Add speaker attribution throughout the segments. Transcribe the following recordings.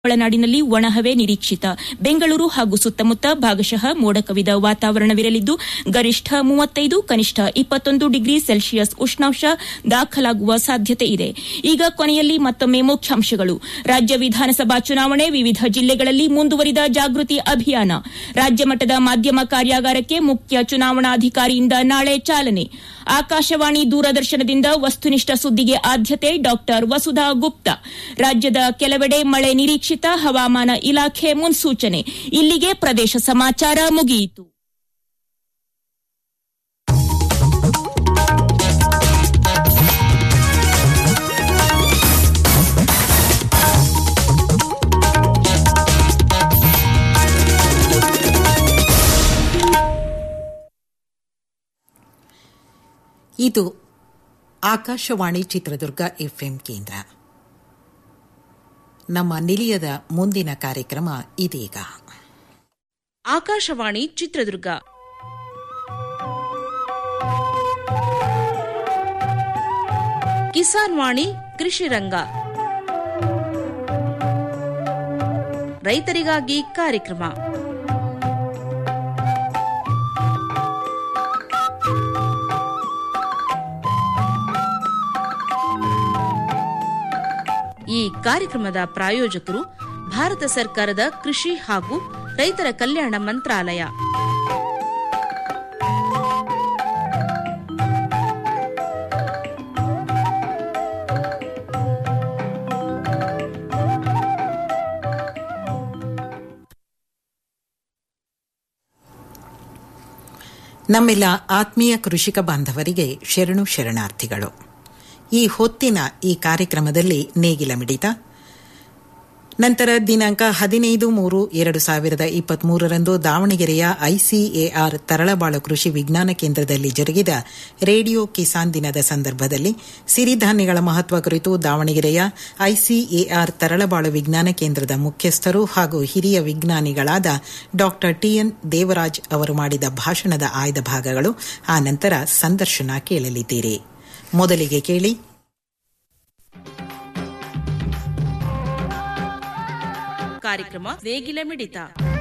Speaker 1: ಒಳನಾಡಿನಲ್ಲಿ ಒಣಹವೆ ನಿರೀಕ್ಷಿತ ಬೆಂಗಳೂರು ಹಾಗೂ ಸುತ್ತಮುತ್ತ ಭಾಗಶಃ ಮೋಡ ಕವಿದ ವಾತಾವರಣವಿರಲಿದ್ದು ಗರಿಷ್ಠ ಮೂವತ್ತೈದು ಕನಿಷ್ಠ ಇಪ್ಪತ್ತೊಂದು ಡಿಗ್ರಿ ಸೆಲ್ಸಿಯಸ್ ಉಷ್ಣಾಂಶ ದಾಖಲಾಗುವ ಸಾಧ್ಯತೆ ಇದೆ ಈಗ ಕೊನೆಯಲ್ಲಿ ಮತ್ತೊಮ್ಮೆ ಮುಖ್ಯಾಂಶಗಳು ರಾಜ್ಯ ವಿಧಾನಸಭಾ ಚುನಾವಣೆ ವಿವಿಧ ಜಿಲ್ಲೆಗಳಲ್ಲಿ ಮುಂದುವರಿದ ಜಾಗೃತಿ ಅಭಿಯಾನ ರಾಜ್ಯ ಮಟ್ಟದ ಮಾಧ್ಯಮ ಕಾರ್ಯಾಗಾರಕ್ಕೆ ಮುಖ್ಯ ಚುನಾವಣಾಧಿಕಾರಿಯಿಂದ ನಾಳೆ ಚಾಲನೆ ಆಕಾಶವಾಣಿ ದೂರದರ್ಶನದಿಂದ ವಸ್ತುನಿಷ್ಠ ಸುದ್ದಿಗೆ ಆದ್ಯತೆ ಡಾ ವಸುಧಾ ಗುಪ್ತಾ ರಾಜ್ಯದ ಕೆಲವೆಡೆ ಮಳೆ ನಿರೀಕ್ಷಿತ ಹವಾಮಾನ ಇಲಾಖೆ ಮುನ್ಸೂಚನೆ ಇಲ್ಲಿಗೆ ಪ್ರದೇಶ ಸಮಾಚಾರ ಮುಗಿಯಿತು
Speaker 2: ಇದು ಆಕಾಶವಾಣಿ ಚಿತ್ರದುರ್ಗ ಎಫ್ಎಂ ಕೇಂದ್ರ ನಮ್ಮ ನಿಲಿಯದ ಮುಂದಿನ ಕಾರ್ಯಕ್ರಮ ಇದೀಗ
Speaker 3: ಆಕಾಶವಾಣಿ ಚಿತ್ರದುರ್ಗ ಕಿಸಾನ್ ವಾಣಿ ಕೃಷಿ ರಂಗ ರೈತರಿಗಾಗಿ ಕಾರ್ಯಕ್ರಮ ಈ ಕಾರ್ಯಕ್ರಮದ ಪ್ರಾಯೋಜಕರು ಭಾರತ ಸರ್ಕಾರದ ಕೃಷಿ ಹಾಗೂ ರೈತರ ಕಲ್ಯಾಣ ಮಂತ್ರಾಲಯ
Speaker 2: ನಮ್ಮೆಲ್ಲ ಆತ್ಮೀಯ ಕೃಷಿಕ ಬಾಂಧವರಿಗೆ ಶರಣು ಶರಣಾರ್ಥಿಗಳು ಈ ಹೊತ್ತಿನ ಈ ಕಾರ್ಯಕ್ರಮದಲ್ಲಿ ನೇಗಿಲ ಮಿಡಿತ ನಂತರ ದಿನಾಂಕ ಹದಿನೈದು ಮೂರು ಎರಡು ಸಾವಿರದ ಇಪ್ಪತ್ಮೂರರಂದು ದಾವಣಗೆರೆಯ ಐಸಿಎಆರ್ ತರಳಬಾಳು ಕೃಷಿ ವಿಜ್ಞಾನ ಕೇಂದ್ರದಲ್ಲಿ ಜರುಗಿದ ರೇಡಿಯೋ ಕಿಸಾನ್ ದಿನದ ಸಂದರ್ಭದಲ್ಲಿ ಸಿರಿಧಾನ್ಯಗಳ ಮಹತ್ವ ಕುರಿತು ದಾವಣಗೆರೆಯ ಐಸಿಎಆರ್ ತರಳಬಾಳು ವಿಜ್ಞಾನ ಕೇಂದ್ರದ ಮುಖ್ಯಸ್ಥರು ಹಾಗೂ ಹಿರಿಯ ವಿಜ್ಞಾನಿಗಳಾದ ಡಾ ಟಿಎನ್ ದೇವರಾಜ್ ಅವರು ಮಾಡಿದ ಭಾಷಣದ ಆಯ್ದ ಭಾಗಗಳು ಆ ನಂತರ ಸಂದರ್ಶನ ಕೇಳಲಿದ್ದೀರಿ ಮೊದಲಿಗೆ ಕೇಳಿ
Speaker 3: ಕಾರ್ಯಕ್ರಮ ನೇಗಿಲ ಮಿಡಿತ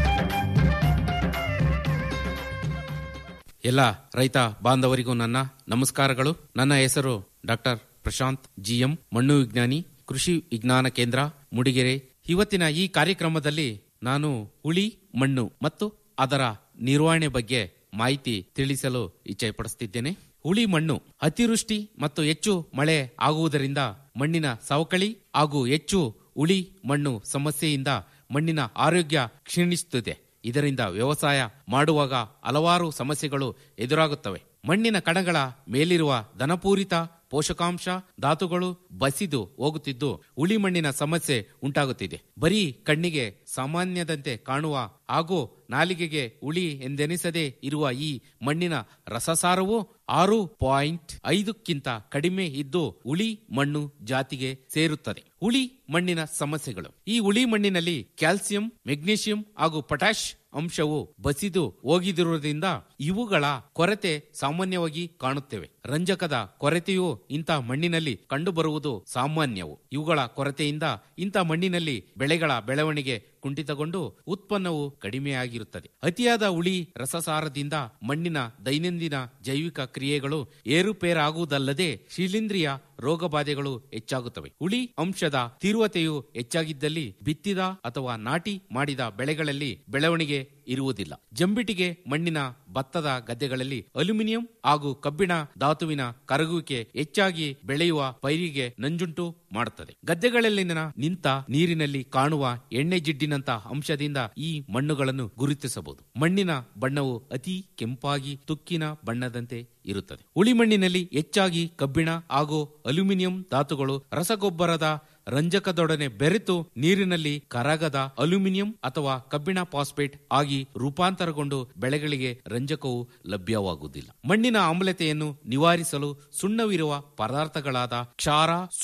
Speaker 4: ಎಲ್ಲ ರೈತ ಬಾಂಧವರಿಗೂ ನನ್ನ ನಮಸ್ಕಾರಗಳು ನನ್ನ ಹೆಸರು ಡಾಕ್ಟರ್ ಪ್ರಶಾಂತ್ ಜಿಎಂ ಮಣ್ಣು ವಿಜ್ಞಾನಿ ಕೃಷಿ ವಿಜ್ಞಾನ ಕೇಂದ್ರ ಮುಡಿಗೆರೆ ಇವತ್ತಿನ ಈ ಕಾರ್ಯಕ್ರಮದಲ್ಲಿ ನಾನು ಹುಳಿ ಮಣ್ಣು ಮತ್ತು ಅದರ ನಿರ್ವಹಣೆ ಬಗ್ಗೆ ಮಾಹಿತಿ ತಿಳಿಸಲು ಇಚ್ಛೆಪಡಿಸುತ್ತಿದ್ದೇನೆ ಹುಳಿ ಮಣ್ಣು ಅತಿವೃಷ್ಟಿ ಮತ್ತು ಹೆಚ್ಚು ಮಳೆ ಆಗುವುದರಿಂದ ಮಣ್ಣಿನ ಸವಕಳಿ ಹಾಗೂ ಹೆಚ್ಚು ಉಳಿ ಮಣ್ಣು ಸಮಸ್ಯೆಯಿಂದ ಮಣ್ಣಿನ ಆರೋಗ್ಯ ಕ್ಷೀಣಿಸುತ್ತದೆ ಇದರಿಂದ ವ್ಯವಸಾಯ ಮಾಡುವಾಗ ಹಲವಾರು ಸಮಸ್ಯೆಗಳು ಎದುರಾಗುತ್ತವೆ ಮಣ್ಣಿನ ಕಣಗಳ ಮೇಲಿರುವ ಧನಪೂರಿತ ಪೋಷಕಾಂಶ ಧಾತುಗಳು ಬಸಿದು ಹೋಗುತ್ತಿದ್ದು ಉಳಿ ಮಣ್ಣಿನ ಸಮಸ್ಯೆ ಉಂಟಾಗುತ್ತಿದೆ ಬರೀ ಕಣ್ಣಿಗೆ ಸಾಮಾನ್ಯದಂತೆ ಕಾಣುವ ಹಾಗೂ ನಾಲಿಗೆಗೆ ಉಳಿ ಎಂದೆನಿಸದೇ ಇರುವ ಈ ಮಣ್ಣಿನ ರಸಸಾರವು ಆರು ಪಾಯಿಂಟ್ ಐದಕ್ಕಿಂತ ಕಡಿಮೆ ಇದ್ದು ಉಳಿ ಮಣ್ಣು ಜಾತಿಗೆ ಸೇರುತ್ತದೆ ಉಳಿ ಮಣ್ಣಿನ ಸಮಸ್ಯೆಗಳು ಈ ಉಳಿ ಮಣ್ಣಿನಲ್ಲಿ ಕ್ಯಾಲ್ಸಿಯಂ ಮೆಗ್ನೀಷಿಯಂ ಹಾಗೂ ಪೊಟ್ಯಾಶ್ ಅಂಶವು ಬಸಿದು ಹೋಗಿದಿರುವುದರಿಂದ ಇವುಗಳ ಕೊರತೆ ಸಾಮಾನ್ಯವಾಗಿ ಕಾಣುತ್ತೇವೆ ರಂಜಕದ ಕೊರತೆಯು ಇಂಥ ಮಣ್ಣಿನಲ್ಲಿ ಕಂಡುಬರುವುದು ಸಾಮಾನ್ಯವು ಇವುಗಳ ಕೊರತೆಯಿಂದ ಇಂಥ ಮಣ್ಣಿನಲ್ಲಿ ಬೆಳೆಗಳ ಬೆಳವಣಿಗೆ ಕುಂಠಿತಗೊಂಡು ಉತ್ಪನ್ನವು ಕಡಿಮೆಯಾಗಿರುತ್ತದೆ ಅತಿಯಾದ ಉಳಿ ರಸಸಾರದಿಂದ ಮಣ್ಣಿನ ದೈನಂದಿನ ಜೈವಿಕ ಕ್ರಿಯೆಗಳು ಏರುಪೇರಾಗುವುದಲ್ಲದೆ ಶಿಲೀಂಧ್ರಿಯ ರೋಗ ಬಾಧೆಗಳು ಹೆಚ್ಚಾಗುತ್ತವೆ ಉಳಿ ಅಂಶದ ತೀವ್ರತೆಯು ಹೆಚ್ಚಾಗಿದ್ದಲ್ಲಿ ಬಿತ್ತಿದ ಅಥವಾ ನಾಟಿ ಮಾಡಿದ ಬೆಳೆಗಳಲ್ಲಿ ಬೆಳವಣಿಗೆ ಇರುವುದಿಲ್ಲ ಜಂಬಿಟಿಗೆ ಮಣ್ಣಿನ ಭತ್ತದ ಗದ್ದೆಗಳಲ್ಲಿ ಅಲ್ಯೂಮಿನಿಯಂ ಹಾಗೂ ಕಬ್ಬಿಣ ಧಾತುವಿನ ಕರಗುವಿಕೆ ಹೆಚ್ಚಾಗಿ ಬೆಳೆಯುವ ಪೈರಿಗೆ ನಂಜುಂಟು ಮಾಡುತ್ತದೆ ಗದ್ದೆಗಳಲ್ಲಿನ ನಿಂತ ನೀರಿನಲ್ಲಿ ಕಾಣುವ ಎಣ್ಣೆ ಜಿಡ್ಡಿನಂತ ಅಂಶದಿಂದ ಈ ಮಣ್ಣುಗಳನ್ನು ಗುರುತಿಸಬಹುದು ಮಣ್ಣಿನ ಬಣ್ಣವು ಅತಿ ಕೆಂಪಾಗಿ ತುಕ್ಕಿನ ಬಣ್ಣದಂತೆ ಇರುತ್ತದೆ ಉಳಿ ಮಣ್ಣಿನಲ್ಲಿ ಹೆಚ್ಚಾಗಿ ಕಬ್ಬಿಣ ಹಾಗೂ ಅಲ್ಯೂಮಿನಿಯಂ ಧಾತುಗಳು ರಸಗೊಬ್ಬರದ ರಂಜಕದೊಡನೆ ಬೆರೆತು ನೀರಿನಲ್ಲಿ ಕರಗದ ಅಲ್ಯೂಮಿನಿಯಂ ಅಥವಾ ಕಬ್ಬಿಣ ಫಾಸ್ಫೇಟ್ ಆಗಿ ರೂಪಾಂತರಗೊಂಡು ಬೆಳೆಗಳಿಗೆ ರಂಜಕವು ಲಭ್ಯವಾಗುವುದಿಲ್ಲ ಮಣ್ಣಿನ ಆಮ್ಲತೆಯನ್ನು ನಿವಾರಿಸಲು ಸುಣ್ಣವಿರುವ ಪದಾರ್ಥಗಳಾದ ಕ್ಷಾರ ಸುಣ್ಣ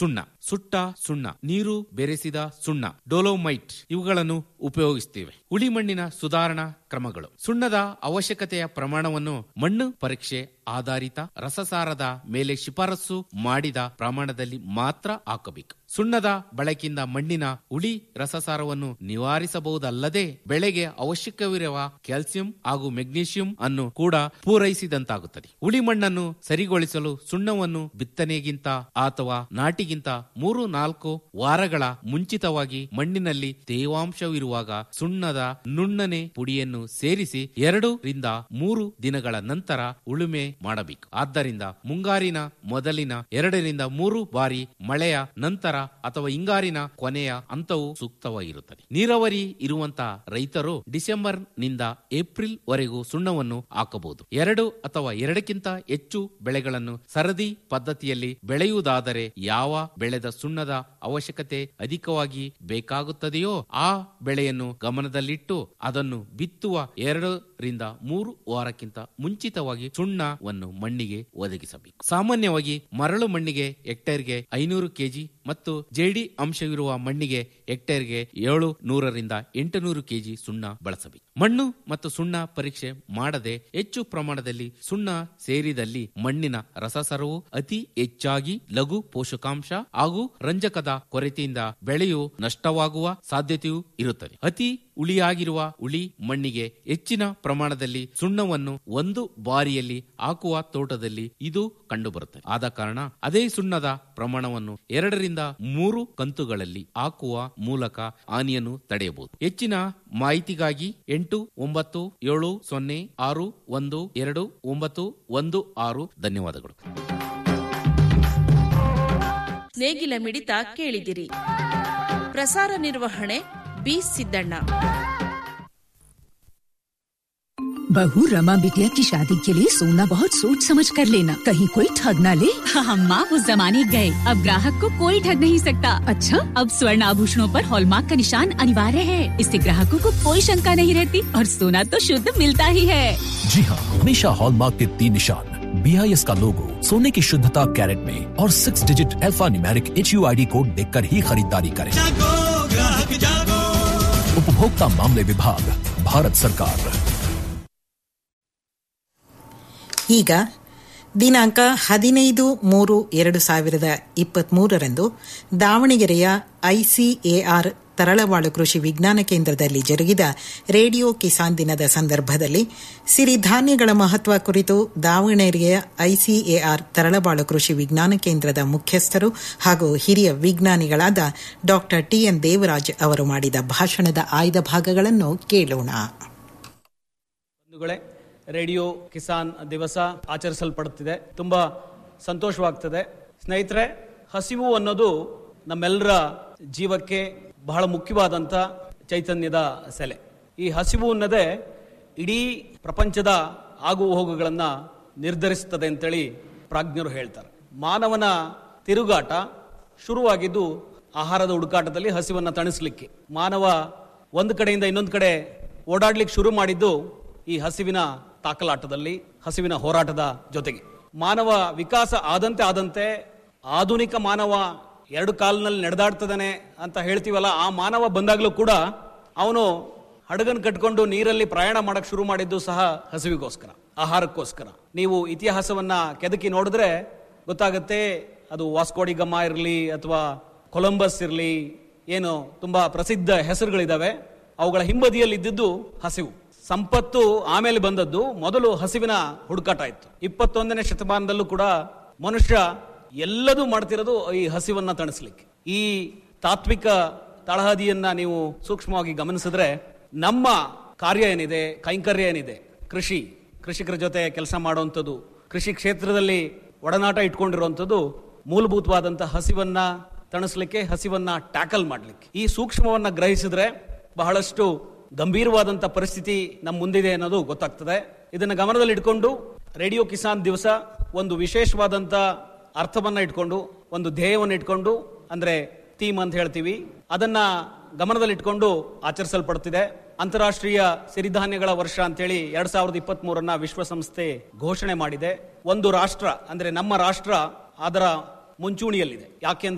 Speaker 4: ಸುಟ್ಟ ಸುಣ್ಣ ನೀರು ಬೆರೆಸಿದ ಸುಣ್ಣ ಡೋಲೋಮೈಟ್ ಇವುಗಳನ್ನು ಉಪಯೋಗಿಸ್ತೇವೆ ಉಳಿ ಮಣ್ಣಿನ ಸುಧಾರಣಾ ಕ್ರಮಗಳು ಸುಣ್ಣದ ಅವಶ್ಯಕತೆಯ ಪ್ರಮಾಣವನ್ನು ಮಣ್ಣು ಪರೀಕ್ಷೆ ಆಧಾರಿತ ರಸಸಾರದ ಮೇಲೆ ಶಿಫಾರಸು ಮಾಡಿದ ಪ್ರಮಾಣದಲ್ಲಿ ಮಾತ್ರ ಹಾಕಬೇಕು ಸುಣ್ಣದ ಬಳಕೆಯಿಂದ ಮಣ್ಣಿನ ಉಳಿ ರಸಸಾರವನ್ನು ನಿವಾರಿಸಬಹುದಲ್ಲದೆ ಬೆಳೆಗೆ ಅವಶ್ಯಕವಿರುವ ಕ್ಯಾಲ್ಸಿಯಂ ಹಾಗೂ ಮೆಗ್ನೀಷಿಯಂ ಅನ್ನು ಕೂಡ ಪೂರೈಸಿದಂತಾಗುತ್ತದೆ ಉಳಿ ಮಣ್ಣನ್ನು ಸರಿಗೊಳಿಸಲು ಸುಣ್ಣವನ್ನು ಬಿತ್ತನೆಗಿಂತ ಅಥವಾ ನಾಟಿಗಿಂತ ಮೂರು ನಾಲ್ಕು ವಾರಗಳ ಮುಂಚಿತವಾಗಿ ಮಣ್ಣಿನಲ್ಲಿ ತೇವಾಂಶವಿರುವಾಗ ಸುಣ್ಣದ ನುಣ್ಣನೆ ಪುಡಿಯನ್ನು ಸೇರಿಸಿ ಎರಡು ರಿಂದ ಮೂರು ದಿನಗಳ ನಂತರ ಉಳುಮೆ ಮಾಡಬೇಕು ಆದ್ದರಿಂದ ಮುಂಗಾರಿನ ಮೊದಲಿನ ಎರಡರಿಂದ ಮೂರು ಬಾರಿ ಮಳೆಯ ನಂತರ ಅಥವಾ ಹಿಂಗಾರಿನ ಕೊನೆಯ ಹಂತವು ಸೂಕ್ತವಾಗಿರುತ್ತದೆ ನೀರಾವರಿ ಇರುವಂತಹ ರೈತರು ಡಿಸೆಂಬರ್ ನಿಂದ ಏಪ್ರಿಲ್ ವರೆಗೂ ಸುಣ್ಣವನ್ನು ಹಾಕಬಹುದು ಎರಡು ಅಥವಾ ಎರಡಕ್ಕಿಂತ ಹೆಚ್ಚು ಬೆಳೆಗಳನ್ನು ಸರದಿ ಪದ್ಧತಿಯಲ್ಲಿ ಬೆಳೆಯುವುದಾದರೆ ಯಾವ ಬೆಳೆದ ಸುಣ್ಣದ ಅವಶ್ಯಕತೆ ಅಧಿಕವಾಗಿ ಬೇಕಾಗುತ್ತದೆಯೋ ಆ ಬೆಳೆಯನ್ನು ಗಮನದಲ್ಲಿಟ್ಟು ಅದನ್ನು ಬಿತ್ತುವ ಎರಡರಿಂದ ಮೂರು ವಾರಕ್ಕಿಂತ ಮುಂಚಿತವಾಗಿ ಸುಣ್ಣವನ್ನು ಮಣ್ಣಿಗೆ ಒದಗಿಸಬೇಕು ಸಾಮಾನ್ಯವಾಗಿ ಮರಳು ಮಣ್ಣಿಗೆ ಹೆಕ್ಟೇರ್ಗೆ ಐನೂರು ಕೆಜಿ ಮತ್ತು ಜೇಡಿ ಅಂಶವಿರುವ ಮಣ್ಣಿಗೆ ಹೆಕ್ಟೇರ್ಗೆ ಏಳು ನೂರರಿಂದ ಎಂಟುನೂರು ಕೆಜಿ ಸುಣ್ಣ ಬಳಸಬೇಕು ಮಣ್ಣು ಮತ್ತು ಸುಣ್ಣ ಪರೀಕ್ಷೆ ಮಾಡದೆ ಹೆಚ್ಚು ಪ್ರಮಾಣದಲ್ಲಿ ಸುಣ್ಣ ಸೇರಿದಲ್ಲಿ ಮಣ್ಣಿನ ರಸಸರವು ಅತಿ ಹೆಚ್ಚಾಗಿ ಲಘು ಪೋಷಕಾಂಶ ಹಾಗೂ ರಂಜಕದ ಕೊರತೆಯಿಂದ ಬೆಳೆಯು ನಷ್ಟವಾಗುವ ಸಾಧ್ಯತೆಯೂ ಇರುತ್ತದೆ ಅತಿ ಉಳಿಯಾಗಿರುವ ಉಳಿ ಮಣ್ಣಿಗೆ ಹೆಚ್ಚಿನ ಪ್ರಮಾಣದಲ್ಲಿ ಸುಣ್ಣವನ್ನು ಒಂದು ಬಾರಿಯಲ್ಲಿ ಹಾಕುವ ತೋಟದಲ್ಲಿ ಇದು ಕಂಡುಬರುತ್ತದೆ ಆದ ಕಾರಣ ಅದೇ ಸುಣ್ಣದ ಪ್ರಮಾಣವನ್ನು ಎರಡರಿಂದ ಮೂರು ಕಂತುಗಳಲ್ಲಿ ಹಾಕುವ ಮೂಲಕ ಹಾನಿಯನ್ನು ತಡೆಯಬಹುದು ಹೆಚ್ಚಿನ ಮಾಹಿತಿಗಾಗಿ ಎಂಟು ಒಂಬತ್ತು ಏಳು ಸೊನ್ನೆ ಆರು ಒಂದು ಎರಡು ಒಂಬತ್ತು ಒಂದು ಆರು ಧನ್ಯವಾದಗಳು
Speaker 3: ನೇಗಿಲ ಮಿಡಿತ ಕೇಳಿದಿರಿ ಪ್ರಸಾರ ನಿರ್ವಹಣೆ ಬಿ ಸಿದ್ದಣ್ಣ
Speaker 5: बहू रमा बिटिया की शादी के लिए सोना बहुत सोच समझ कर लेना कहीं कोई ठग ना ले
Speaker 6: हम माँ उस जमाने गए अब ग्राहक को कोई ठग नहीं सकता
Speaker 5: अच्छा
Speaker 6: अब स्वर्ण आभूषणों पर हॉलमार्क का निशान अनिवार्य है इससे ग्राहकों को कोई शंका नहीं रहती और सोना तो शुद्ध मिलता ही है
Speaker 7: जी हाँ हमेशा हॉलमार्क के तीन निशान बी आई एस का लोगो सोने की शुद्धता कैरेट में और six digit alpha numeric H U I D code देख कर ही खरीदारी करें उपभोक्ता मामले विभाग भारत सरकार
Speaker 2: ಈಗ ದಿನಾಂಕ ಹದಿನೈದು ಮೂರು ಎರಡು ಸಾವಿರದ ಇಪ್ಪತ್ಮೂರರಂದು ದಾವಣಗೆರೆಯ ಐಸಿಎಆರ್ ತರಳವಾಳು ಕೃಷಿ ವಿಜ್ಞಾನ ಕೇಂದ್ರದಲ್ಲಿ ಜರುಗಿದ ರೇಡಿಯೋ ಕಿಸಾನ್ ದಿನದ ಸಂದರ್ಭದಲ್ಲಿ ಸಿರಿಧಾನ್ಯಗಳ ಮಹತ್ವ ಕುರಿತು ದಾವಣಗೆರೆಯ ಐಸಿಎಆರ್ ತರಳಬಾಳು ಕೃಷಿ ವಿಜ್ಞಾನ ಕೇಂದ್ರದ ಮುಖ್ಯಸ್ಥರು ಹಾಗೂ ಹಿರಿಯ ವಿಜ್ಞಾನಿಗಳಾದ ಡಾ ಟಿಎನ್ ದೇವರಾಜ್ ಅವರು ಮಾಡಿದ ಭಾಷಣದ ಆಯ್ದ ಭಾಗಗಳನ್ನು ಕೇಳೋಣ
Speaker 8: ಬಂಧುಗಳೇ ರೇಡಿಯೋ ಕಿಸಾನ್ ದಿವಸ ಆಚರಿಸಲ್ಪಡುತ್ತಿದೆ ತುಂಬಾ ಸಂತೋಷವಾಗ್ತದೆ ಸ್ನೇಹಿತರೆ ಹಸಿವು ಅನ್ನೋದು ನಮ್ಮೆಲ್ಲರ ಜೀವಕ್ಕೆ ಬಹಳ ಮುಖ್ಯವಾದಂಥ ಚೈತನ್ಯದ ಸೆಲೆ ಈ ಹಸಿವು ಅನ್ನೋದೇ ಇಡೀ ಪ್ರಪಂಚದ ಆಗು ಹೋಗುಗಳನ್ನ ನಿರ್ಧರಿಸುತ್ತದೆ ಅಂತೇಳಿ ಪ್ರಾಜ್ಞರು ಹೇಳ್ತಾರೆ ಮಾನವನ ತಿರುಗಾಟ ಶುರುವಾಗಿದ್ದು ಆಹಾರದ ಹುಡುಕಾಟದಲ್ಲಿ ಹಸಿವನ್ನ ತಣಿಸ್ಲಿಕ್ಕೆ ಮಾನವ ಒಂದು ಕಡೆಯಿಂದ ಇನ್ನೊಂದು ಕಡೆ ಓಡಾಡ್ಲಿಕ್ಕೆ ಶುರು ಮಾಡಿದ್ದು ಈ ಹಸಿವಿನ ತಾಕಲಾಟದಲ್ಲಿ ಹಸಿವಿನ ಹೋರಾಟದ ಜೊತೆಗೆ ಮಾನವ ವಿಕಾಸ ಆದಂತೆ ಆದಂತೆ ಆಧುನಿಕ ಮಾನವ ಎರಡು ಕಾಲಿನಲ್ಲಿ ನಡೆದಾಡ್ತದಾನೆ ಅಂತ ಹೇಳ್ತೀವಲ್ಲ ಆ ಮಾನವ ಬಂದಾಗಲೂ ಕೂಡ ಅವನು ಹಡಗನ್ ಕಟ್ಕೊಂಡು ನೀರಲ್ಲಿ ಪ್ರಯಾಣ ಮಾಡಕ್ ಶುರು ಮಾಡಿದ್ದು ಸಹ ಹಸಿವಿಗೋಸ್ಕರ ಆಹಾರಕ್ಕೋಸ್ಕರ ನೀವು ಇತಿಹಾಸವನ್ನ ಕೆದಕಿ ನೋಡಿದ್ರೆ ಗೊತ್ತಾಗತ್ತೆ ಅದು ವಾಸ್ಕೋಡಿ ಗಮ್ಮ ಇರಲಿ ಅಥವಾ ಕೊಲಂಬಸ್ ಇರಲಿ ಏನು ತುಂಬಾ ಪ್ರಸಿದ್ಧ ಹೆಸರುಗಳಿದಾವೆ ಅವುಗಳ ಹಿಂಬದಿಯಲ್ಲಿ ಇದ್ದಿದ್ದು ಹಸಿವು ಸಂಪತ್ತು ಆಮೇಲೆ ಬಂದದ್ದು ಮೊದಲು ಹಸಿವಿನ ಹುಡುಕಾಟ ಇತ್ತು ಇಪ್ಪತ್ತೊಂದನೇ ಶತಮಾನದಲ್ಲೂ ಕೂಡ ಮನುಷ್ಯ ಎಲ್ಲದೂ ಮಾಡ್ತಿರೋದು ಈ ಹಸಿವನ್ನ ತಣಿಸ್ಲಿಕ್ಕೆ ಈ ತಾತ್ವಿಕ ತಳಹದಿಯನ್ನ ನೀವು ಸೂಕ್ಷ್ಮವಾಗಿ ಗಮನಿಸಿದ್ರೆ ನಮ್ಮ ಕಾರ್ಯ ಏನಿದೆ ಕೈಂಕರ್ಯ ಏನಿದೆ ಕೃಷಿ ಕೃಷಿಕರ ಜೊತೆ ಕೆಲಸ ಮಾಡುವಂಥದ್ದು ಕೃಷಿ ಕ್ಷೇತ್ರದಲ್ಲಿ ಒಡನಾಟ ಇಟ್ಕೊಂಡಿರುವಂಥದ್ದು ಮೂಲಭೂತವಾದಂಥ ಹಸಿವನ್ನ ತಣಿಸ್ಲಿಕ್ಕೆ ಹಸಿವನ್ನ ಟ್ಯಾಕಲ್ ಮಾಡ್ಲಿಕ್ಕೆ ಈ ಸೂಕ್ಷ್ಮವನ್ನ ಗ್ರಹಿಸಿದ್ರೆ ಬಹಳಷ್ಟು ಗಂಭೀರವಾದಂತ ಪರಿಸ್ಥಿತಿ ನಮ್ಮ ಮುಂದಿದೆ ಅನ್ನೋದು ಗೊತ್ತಾಗ್ತದೆ ಇದನ್ನ ಗಮನದಲ್ಲಿ ಇಟ್ಕೊಂಡು ರೇಡಿಯೋ ಕಿಸಾನ್ ದಿವಸ ಒಂದು ವಿಶೇಷವಾದಂತ ಅರ್ಥವನ್ನ ಇಟ್ಕೊಂಡು ಒಂದು ಧ್ಯೇಯವನ್ನು ಇಟ್ಕೊಂಡು ಅಂದ್ರೆ ಥೀಮ್ ಅಂತ ಹೇಳ್ತೀವಿ ಅದನ್ನ ಗಮನದಲ್ಲಿಟ್ಕೊಂಡು ಆಚರಿಸಲ್ಪಡ್ತಿದೆ ಅಂತಾರಾಷ್ಟ್ರೀಯ ಸಿರಿಧಾನ್ಯಗಳ ವರ್ಷ ಅಂತೇಳಿ ಎರಡ್ ಸಾವಿರದ ಇಪ್ಪತ್ತ್ ಮೂರನ್ನ ವಿಶ್ವಸಂಸ್ಥೆ ಘೋಷಣೆ ಮಾಡಿದೆ ಒಂದು ರಾಷ್ಟ್ರ ಅಂದ್ರೆ ನಮ್ಮ ರಾಷ್ಟ್ರ ಅದರ ಮುಂಚೂಣಿಯಲ್ಲಿದೆ ಯಾಕೆಂದ್ರೆ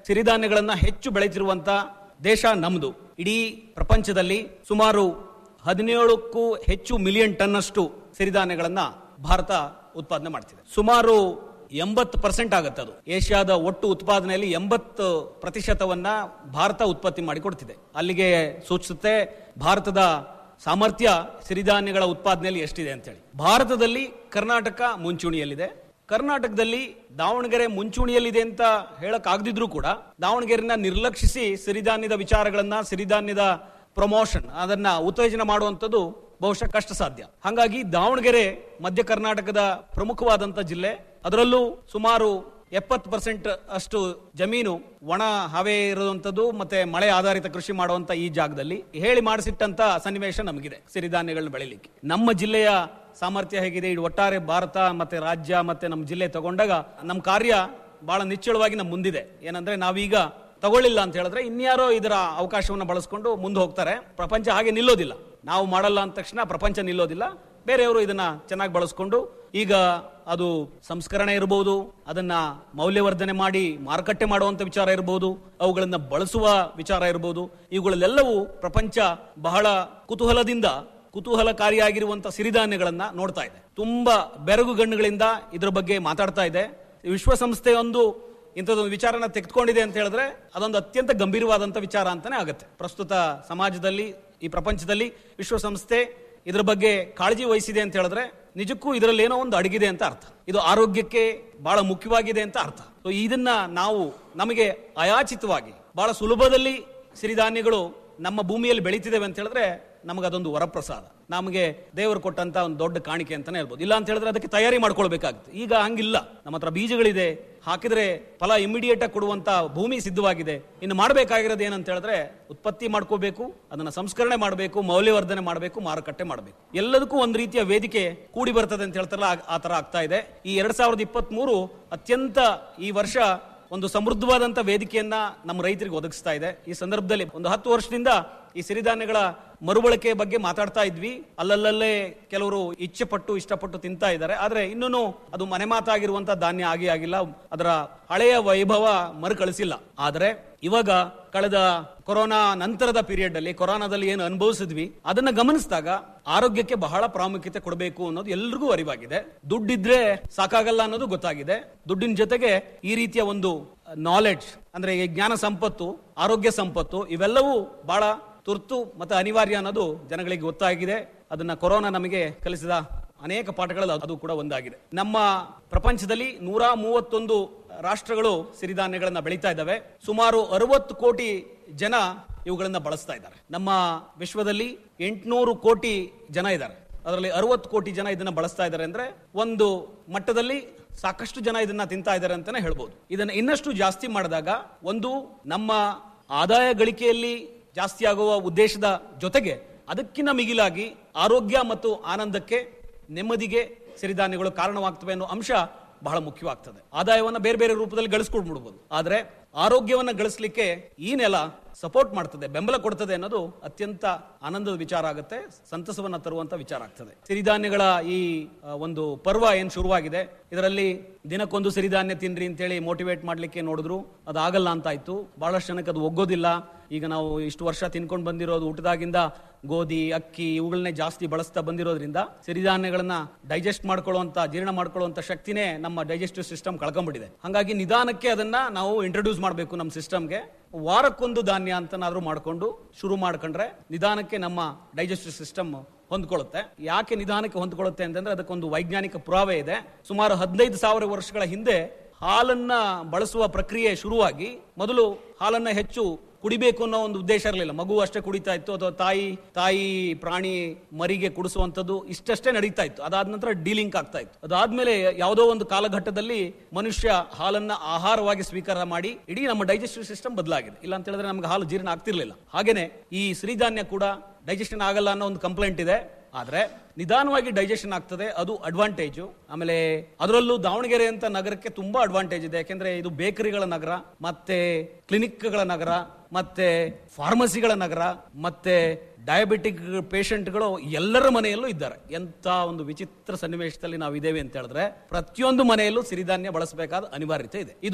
Speaker 8: ಸಿರಿಧಾನ್ಯಗಳನ್ನ ಹೆಚ್ಚು ಬೆಳೆತಿರುವಂತ ದೇಶ ನಮ್ದು ಇಡೀ ಪ್ರಪಂಚದಲ್ಲಿ ಸುಮಾರು ಹದಿನೇಳಕ್ಕೂ ಹೆಚ್ಚು ಮಿಲಿಯನ್ ಟನ್ ಅಷ್ಟು ಸಿರಿಧಾನ್ಯಗಳನ್ನ ಭಾರತ ಉತ್ಪಾದನೆ ಮಾಡ್ತಿದೆ ಸುಮಾರು ಎಂಬತ್ತು ಪರ್ಸೆಂಟ್ ಆಗುತ್ತೆ ಅದು ಏಷ್ಯಾದ ಒಟ್ಟು ಉತ್ಪಾದನೆಯಲ್ಲಿ ಎಂಬತ್ತು ಪ್ರತಿಶತವನ್ನ ಭಾರತ ಉತ್ಪತ್ತಿ ಮಾಡಿಕೊಡ್ತಿದೆ ಅಲ್ಲಿಗೆ ಸೂಚಿಸುತ್ತೆ ಭಾರತದ ಸಾಮರ್ಥ್ಯ ಸಿರಿಧಾನ್ಯಗಳ ಉತ್ಪಾದನೆಯಲ್ಲಿ ಎಷ್ಟಿದೆ ಅಂತೇಳಿ ಭಾರತದಲ್ಲಿ ಕರ್ನಾಟಕ ಮುಂಚೂಣಿಯಲ್ಲಿದೆ ಕರ್ನಾಟಕದಲ್ಲಿ ದಾವಣಗೆರೆ ಮುಂಚೂಣಿಯಲ್ಲಿದೆ ಅಂತ ಹೇಳಕ್ ಆಗದಿದ್ರು ಕೂಡ ದಾವಣಗೆರೆನ ನಿರ್ಲಕ್ಷಿಸಿ ಸಿರಿಧಾನ್ಯದ ವಿಚಾರಗಳನ್ನ ಸಿರಿಧಾನ್ಯದ ಪ್ರಮೋಷನ್ ಅದನ್ನ ಉತ್ತೇಜನ ಮಾಡುವಂಥದ್ದು ಬಹುಶಃ ಕಷ್ಟ ಸಾಧ್ಯ ಹಾಗಾಗಿ ದಾವಣಗೆರೆ ಮಧ್ಯ ಕರ್ನಾಟಕದ ಪ್ರಮುಖವಾದಂತ ಜಿಲ್ಲೆ ಅದರಲ್ಲೂ ಸುಮಾರು ಎಪ್ಪತ್ತು ಪರ್ಸೆಂಟ್ ಅಷ್ಟು ಜಮೀನು ಒಣ ಹವೆ ಇರುವಂತದ್ದು ಮತ್ತೆ ಮಳೆ ಆಧಾರಿತ ಕೃಷಿ ಮಾಡುವಂತ ಈ ಜಾಗದಲ್ಲಿ ಹೇಳಿ ಮಾಡಿಸಿಟ್ಟಂತ ಸನ್ನಿವೇಶ ನಮಗಿದೆ ಸಿರಿಧಾನ್ಯಗಳನ್ನ ಬೆಳಿಲಿಕ್ಕೆ ನಮ್ಮ ಜಿಲ್ಲೆಯ ಸಾಮರ್ಥ್ಯ ಹೇಗಿದೆ ಇಡೀ ಒಟ್ಟಾರೆ ಭಾರತ ಮತ್ತೆ ರಾಜ್ಯ ಮತ್ತೆ ನಮ್ಮ ಜಿಲ್ಲೆ ತಗೊಂಡಾಗ ನಮ್ಮ ಕಾರ್ಯ ಬಹಳ ನಿಚ್ಚಳವಾಗಿ ನಮ್ಮ ಮುಂದಿದೆ ಏನಂದ್ರೆ ನಾವೀಗ ತಗೊಳ್ಳಿಲ್ಲ ಅಂತ ಹೇಳಿದ್ರೆ ಇನ್ಯಾರೋ ಇದರ ಅವಕಾಶವನ್ನು ಬಳಸ್ಕೊಂಡು ಮುಂದೆ ಹೋಗ್ತಾರೆ ಪ್ರಪಂಚ ಹಾಗೆ ನಿಲ್ಲೋದಿಲ್ಲ ನಾವು ಮಾಡಲ್ಲ ಅಂದ ತಕ್ಷಣ ಪ್ರಪಂಚ ನಿಲ್ಲೋದಿಲ್ಲ ಬೇರೆಯವರು ಇದನ್ನ ಚೆನ್ನಾಗಿ ಬಳಸ್ಕೊಂಡು ಈಗ ಅದು ಸಂಸ್ಕರಣೆ ಇರಬಹುದು ಅದನ್ನ ಮೌಲ್ಯವರ್ಧನೆ ಮಾಡಿ ಮಾರುಕಟ್ಟೆ ಮಾಡುವಂತ ವಿಚಾರ ಇರಬಹುದು ಅವುಗಳನ್ನ ಬಳಸುವ ವಿಚಾರ ಇರಬಹುದು ಇವುಗಳಲ್ಲೆಲ್ಲವೂ ಪ್ರಪಂಚ ಬಹಳ ಕುತೂಹಲದಿಂದ ಕುತೂಹಲಕಾರಿಯಾಗಿರುವಂತ ಸಿರಿಧಾನ್ಯಗಳನ್ನ ನೋಡ್ತಾ ಇದೆ ತುಂಬಾ ಬೆರಗು ಗಣ್ಣುಗಳಿಂದ ಇದರ ಬಗ್ಗೆ ಮಾತಾಡ್ತಾ ಇದೆ ವಿಶ್ವಸಂಸ್ಥೆ ಒಂದು ಇಂಥದ್ದೊಂದು ವಿಚಾರನ ತೆಗೆದುಕೊಂಡಿದೆ ಅಂತ ಹೇಳಿದ್ರೆ ಅದೊಂದು ಅತ್ಯಂತ ಗಂಭೀರವಾದಂತ ವಿಚಾರ ಅಂತಾನೆ ಆಗುತ್ತೆ ಪ್ರಸ್ತುತ ಸಮಾಜದಲ್ಲಿ ಈ ಪ್ರಪಂಚದಲ್ಲಿ ವಿಶ್ವಸಂಸ್ಥೆ ಇದ್ರ ಬಗ್ಗೆ ಕಾಳಜಿ ವಹಿಸಿದೆ ಅಂತ ಹೇಳಿದ್ರೆ ನಿಜಕ್ಕೂ ಇದರಲ್ಲಿ ಏನೋ ಒಂದು ಅಡಗಿದೆ ಅಂತ ಅರ್ಥ ಇದು ಆರೋಗ್ಯಕ್ಕೆ ಬಹಳ ಮುಖ್ಯವಾಗಿದೆ ಅಂತ ಅರ್ಥ ಸೊ ಇದನ್ನ ನಾವು ನಮಗೆ ಅಯಾಚಿತವಾಗಿ ಬಹಳ ಸುಲಭದಲ್ಲಿ ಸಿರಿಧಾನ್ಯಗಳು ನಮ್ಮ ಭೂಮಿಯಲ್ಲಿ ಬೆಳೀತಿದ್ದೇವೆ ಅಂತ ಹೇಳಿದ್ರೆ ನಮಗೆ ಅದೊಂದು ವರಪ್ರಸಾದ ನಮಗೆ ದೇವರು ಕೊಟ್ಟಂತ ಒಂದು ದೊಡ್ಡ ಕಾಣಿಕೆ ಅಂತಾನೆ ಹೇಳ್ಬೋದು ಇಲ್ಲ ಅಂತ ಹೇಳಿದ್ರೆ ಅದಕ್ಕೆ ತಯಾರಿ ಮಾಡ್ಕೊಳ್ಬೇಕಾಗುತ್ತೆ ಈಗ ಹಂಗಿಲ್ಲ ನಮ್ಮ ಹತ್ರ ಬೀಜಗಳಿದೆ ಹಾಕಿದ್ರೆ ಫಲ ಇಮಿಡಿಯೇಟ್ ಆಗಿ ಕೊಡುವಂತ ಭೂಮಿ ಸಿದ್ಧವಾಗಿದೆ ಇನ್ನು ಮಾಡಬೇಕಾಗಿರೋದು ಏನಂತ ಹೇಳಿದ್ರೆ ಉತ್ಪತ್ತಿ ಮಾಡ್ಕೋಬೇಕು ಅದನ್ನ ಸಂಸ್ಕರಣೆ ಮಾಡಬೇಕು ಮೌಲ್ಯವರ್ಧನೆ ಮಾಡಬೇಕು ಮಾರುಕಟ್ಟೆ ಮಾಡಬೇಕು ಎಲ್ಲದಕ್ಕೂ ಒಂದು ರೀತಿಯ ವೇದಿಕೆ ಕೂಡಿ ಬರ್ತದೆ ಅಂತ ಹೇಳ್ತಾರಲ್ಲ ಆ- ಆ ತರ ಆಗ್ತಾ ಇದೆ ಈ ಎರಡ್ ಸಾವಿರದ ಇಪ್ಪತ್ತ್ ಮೂರು ಅತ್ಯಂತ ಈ ವರ್ಷ ಒಂದು ಸಮೃದ್ಧವಾದಂತ ವೇದಿಕೆಯನ್ನ ನಮ್ಮ ರೈತರಿಗೆ ಒದಗಿಸ್ತಾ ಇದೆ ಈ ಸಂದರ್ಭದಲ್ಲಿ ಒಂದು ಹತ್ತು ವರ್ಷದಿಂದ ಈ ಸಿರಿಧಾನ್ಯಗಳ ಮರುಬಳಕೆ ಬಗ್ಗೆ ಮಾತಾಡ್ತಾ ಇದ್ವಿ ಅಲ್ಲಲ್ಲೇ ಕೆಲವರು ಇಚ್ಛೆ ಪಟ್ಟು ಇಷ್ಟಪಟ್ಟು ತಿಂತಾ ಇದ್ದಾರೆ ಆದ್ರೆ ಇನ್ನೂ ಅದು ಮನೆ ಮಾತಾಗಿರುವಂತ ಧಾನ್ಯ ಆಗಿ ಆಗಿಲ್ಲ ಅದರ ಹಳೆಯ ವೈಭವ ಮರುಕಳಿಸಿಲ್ಲ ಆದ್ರೆ ಇವಾಗ ಕಳೆದ ಕೊರೋನಾ ನಂತರದ ಪೀರಿಯಡ್ ಅಲ್ಲಿ ಕೊರೋನಾದಲ್ಲಿ ಏನು ಅನುಭವಿಸಿದ್ವಿ ಅದನ್ನ ಗಮನಿಸಿದಾಗ ಆರೋಗ್ಯಕ್ಕೆ ಬಹಳ ಪ್ರಾಮುಖ್ಯತೆ ಕೊಡಬೇಕು ಅನ್ನೋದು ಎಲ್ರಿಗೂ ಅರಿವಾಗಿದೆ ದುಡ್ಡಿದ್ರೆ ಸಾಕಾಗಲ್ಲ ಅನ್ನೋದು ಗೊತ್ತಾಗಿದೆ ದುಡ್ಡಿನ ಜೊತೆಗೆ ಈ ರೀತಿಯ ಒಂದು ನಾಲೆಡ್ಜ್ ಅಂದ್ರೆ ಈ ಜ್ಞಾನ ಸಂಪತ್ತು ಆರೋಗ್ಯ ಸಂಪತ್ತು ಇವೆಲ್ಲವೂ ಬಹಳ ತುರ್ತು ಮತ್ತು ಅನಿವಾರ್ಯ ಅನ್ನೋದು ಜನಗಳಿಗೆ ಗೊತ್ತಾಗಿದೆ ಅದನ್ನ ಕೊರೋನಾ ನಮಗೆ ಕಲಿಸಿದ ಅನೇಕ ಪಾಠಗಳಲ್ಲಿ ಅದು ಕೂಡ ಒಂದಾಗಿದೆ ನಮ್ಮ ಪ್ರಪಂಚದಲ್ಲಿ ನೂರ ಮೂವತ್ತೊಂದು ರಾಷ್ಟ್ರಗಳು ಸಿರಿಧಾನ್ಯಗಳನ್ನ ಬೆಳೀತಾ ಇದ್ದಾವೆ ಸುಮಾರು ಅರವತ್ತು ಕೋಟಿ ಜನ ಇವುಗಳನ್ನ ಬಳಸ್ತಾ ಇದ್ದಾರೆ ನಮ್ಮ ವಿಶ್ವದಲ್ಲಿ ಎಂಟುನೂರು ಕೋಟಿ ಜನ ಇದ್ದಾರೆ ಅದರಲ್ಲಿ ಅರವತ್ತು ಕೋಟಿ ಜನ ಇದನ್ನ ಬಳಸ್ತಾ ಇದ್ದಾರೆ ಅಂದ್ರೆ ಒಂದು ಮಟ್ಟದಲ್ಲಿ ಸಾಕಷ್ಟು ಜನ ಇದನ್ನ ತಿಂತಾ ಇದ್ದಾರೆ ಅಂತಾನೆ ಹೇಳ್ಬೋದು ಇದನ್ನ ಇನ್ನಷ್ಟು ಜಾಸ್ತಿ ಮಾಡಿದಾಗ ಒಂದು ನಮ್ಮ ಆದಾಯ ಗಳಿಕೆಯಲ್ಲಿ ಜಾಸ್ತಿ ಆಗುವ ಉದ್ದೇಶದ ಜೊತೆಗೆ ಅದಕ್ಕಿಂತ ಮಿಗಿಲಾಗಿ ಆರೋಗ್ಯ ಮತ್ತು ಆನಂದಕ್ಕೆ ನೆಮ್ಮದಿಗೆ ಸಿರಿಧಾನ್ಯಗಳು ಕಾರಣವಾಗ್ತವೆ ಅನ್ನೋ ಅಂಶ ಬಹಳ ಮುಖ್ಯವಾಗ್ತದೆ ಆದಾಯವನ್ನ ಬೇರೆ ಬೇರೆ ರೂಪದಲ್ಲಿ ಗಳಿಸ್ಕೊಂಡ್ಬಿಡ್ಬೋದು ಆದ್ರೆ ಆರೋಗ್ಯವನ್ನ ಗಳಿಸ್ಲಿಕ್ಕೆ ಈ ನೆಲ ಸಪೋರ್ಟ್ ಮಾಡ್ತದೆ ಬೆಂಬಲ ಕೊಡ್ತದೆ ಅನ್ನೋದು ಅತ್ಯಂತ ಆನಂದದ ವಿಚಾರ ಆಗುತ್ತೆ ಸಂತಸವನ್ನ ತರುವಂತ ವಿಚಾರ ಆಗ್ತದೆ ಸಿರಿಧಾನ್ಯಗಳ ಈ ಆ, ಒಂದು ಪರ್ವ ಏನ್ ಶುರುವಾಗಿದೆ ಇದರಲ್ಲಿ ದಿನಕ್ಕೊಂದು ಸಿರಿಧಾನ್ಯ ತಿನ್ರಿ ಅಂತೇಳಿ ಮೋಟಿವೇಟ್ ಮಾಡ್ಲಿಕ್ಕೆ ನೋಡಿದ್ರು ಅದು ಆಗಲ್ಲ ಅಂತ ಆಯ್ತು ಬಹಳಷ್ಟು ಜನಕ್ಕೆ ಅದು ಒಗ್ಗೋದಿಲ್ಲ ಈಗ ನಾವು ಇಷ್ಟು ವರ್ಷ ತಿನ್ಕೊಂಡು ಬಂದಿರೋದು ಊಟದಾಗಿಂದ ಗೋಧಿ ಅಕ್ಕಿ ಇವುಗಳನ್ನೇ ಜಾಸ್ತಿ ಬಳಸ್ತಾ ಬಂದಿರೋದ್ರಿಂದ ಸಿರಿಧಾನ್ಯಗಳನ್ನ ಡೈಜೆಸ್ಟ್ ಮಾಡ್ಕೊಳ್ಳುವಂತ ಜೀರ್ಣ ಮಾಡ್ಕೊಳ್ಳುವಂತ ಶಕ್ತಿನೇ ನಮ್ಮ ಡೈಜೆಸ್ಟಿವ್ ಸಿಸ್ಟಮ್ ಕಳ್ಕೊಂಡ್ಬಿಟ್ಟಿದೆ ಹಾಗಾಗಿ ನಿಧಾನಕ್ಕೆ ಅದನ್ನ ನಾವು ಇಂಟ್ರೊಡ್ಯೂಸ್ ಮಾಡಬೇಕು ನಮ್ಮ ಸಿಸ್ಟಮ್ಗೆ ವಾರಕ್ಕೊಂದು ಧಾನ್ಯ ಅಂತನಾದ್ರೂ ಮಾಡ್ಕೊಂಡು ಶುರು ಮಾಡ್ಕೊಂಡ್ರೆ ನಿಧಾನಕ್ಕೆ ನಮ್ಮ ಡೈಜೆಸ್ಟಿವ್ ಸಿಸ್ಟಮ್ ಹೊಂದ್ಕೊಳ್ಳುತ್ತೆ ಯಾಕೆ ನಿಧಾನಕ್ಕೆ ಹೊಂದ್ಕೊಳ್ಳುತ್ತೆ ಅಂತಂದ್ರೆ ಅದಕ್ಕೊಂದು ವೈಜ್ಞಾನಿಕ ಪುರಾವೆ ಇದೆ ಸುಮಾರು ಹದಿನೈದು ಸಾವಿರ ವರ್ಷಗಳ ಹಿಂದೆ ಹಾಲನ್ನ ಬಳಸುವ ಪ್ರಕ್ರಿಯೆ ಶುರುವಾಗಿ ಮೊದಲು ಹಾಲನ್ನ ಹೆಚ್ಚು ಕುಡಿಬೇಕು ಅನ್ನೋ ಒಂದು ಉದ್ದೇಶ ಇರಲಿಲ್ಲ ಮಗು ಅಷ್ಟೇ ಕುಡಿತಾ ಇತ್ತು ಅಥವಾ ತಾಯಿ ತಾಯಿ ಪ್ರಾಣಿ ಮರಿಗೆ ಕುಡಿಸುವಂತದ್ದು ಇಷ್ಟಷ್ಟೇ ನಡೀತಾ ಇತ್ತು ಅದಾದ ನಂತರ ಡೀಲಿಂಕ್ ಆಗ್ತಾ ಇತ್ತು ಅದಾದ್ಮೇಲೆ ಯಾವುದೋ ಒಂದು ಕಾಲಘಟ್ಟದಲ್ಲಿ ಮನುಷ್ಯ ಹಾಲನ್ನ ಆಹಾರವಾಗಿ ಸ್ವೀಕಾರ ಮಾಡಿ ಇಡೀ ನಮ್ಮ ಡೈಜೆಸ್ಟಿವ್ ಸಿಸ್ಟಮ್ ಬದಲಾಗಿದೆ ಇಲ್ಲ ಅಂತ ಹೇಳಿದ್ರೆ ನಮ್ಗೆ ಹಾಲು ಜೀರ್ಣ ಆಗ್ತಿರ್ಲಿಲ್ಲ ಹಾಗೇನೆ ಈ ಸಿರಿಧಾನ್ಯ ಕೂಡ ಡೈಜೆಷನ್ ಆಗಲ್ಲ ಅನ್ನೋ ಒಂದು ಕಂಪ್ಲೇಂಟ್ ಇದೆ ಆದ್ರೆ ನಿಧಾನವಾಗಿ ಡೈಜೆಷನ್ ಆಗ್ತದೆ ಅದು ಅಡ್ವಾಂಟೇಜು ಆಮೇಲೆ ಅದರಲ್ಲೂ ದಾವಣಗೆರೆ ಅಂತ ನಗರಕ್ಕೆ ತುಂಬಾ ಅಡ್ವಾಂಟೇಜ್ ಇದೆ ಯಾಕೆಂದ್ರೆ ಇದು ಬೇಕರಿಗಳ ನಗರ ಮತ್ತೆ ಕ್ಲಿನಿಕ್ಗಳ ನಗರ ಮತ್ತೆ ಫಾರ್ಮಸಿಗಳ ನಗರ ಮತ್ತೆ ಡಯಾಬಿಟಿಕ್ ಪೇಷಂಟ್ಗಳು ಎಲ್ಲರ ಮನೆಯಲ್ಲೂ ಇದ್ದಾರೆ ಎಂತ ಒಂದು ವಿಚಿತ್ರ ಸನ್ನಿವೇಶದಲ್ಲಿ ನಾವು ಇದ್ದೇವೆ ಅಂತ ಹೇಳಿದ್ರೆ ಪ್ರತಿಯೊಂದು ಮನೆಯಲ್ಲೂ ಸಿರಿಧಾನ್ಯ ಬಳಸಬೇಕಾದ ಅನಿವಾರ್ಯತೆ ಇದೆ ಇದು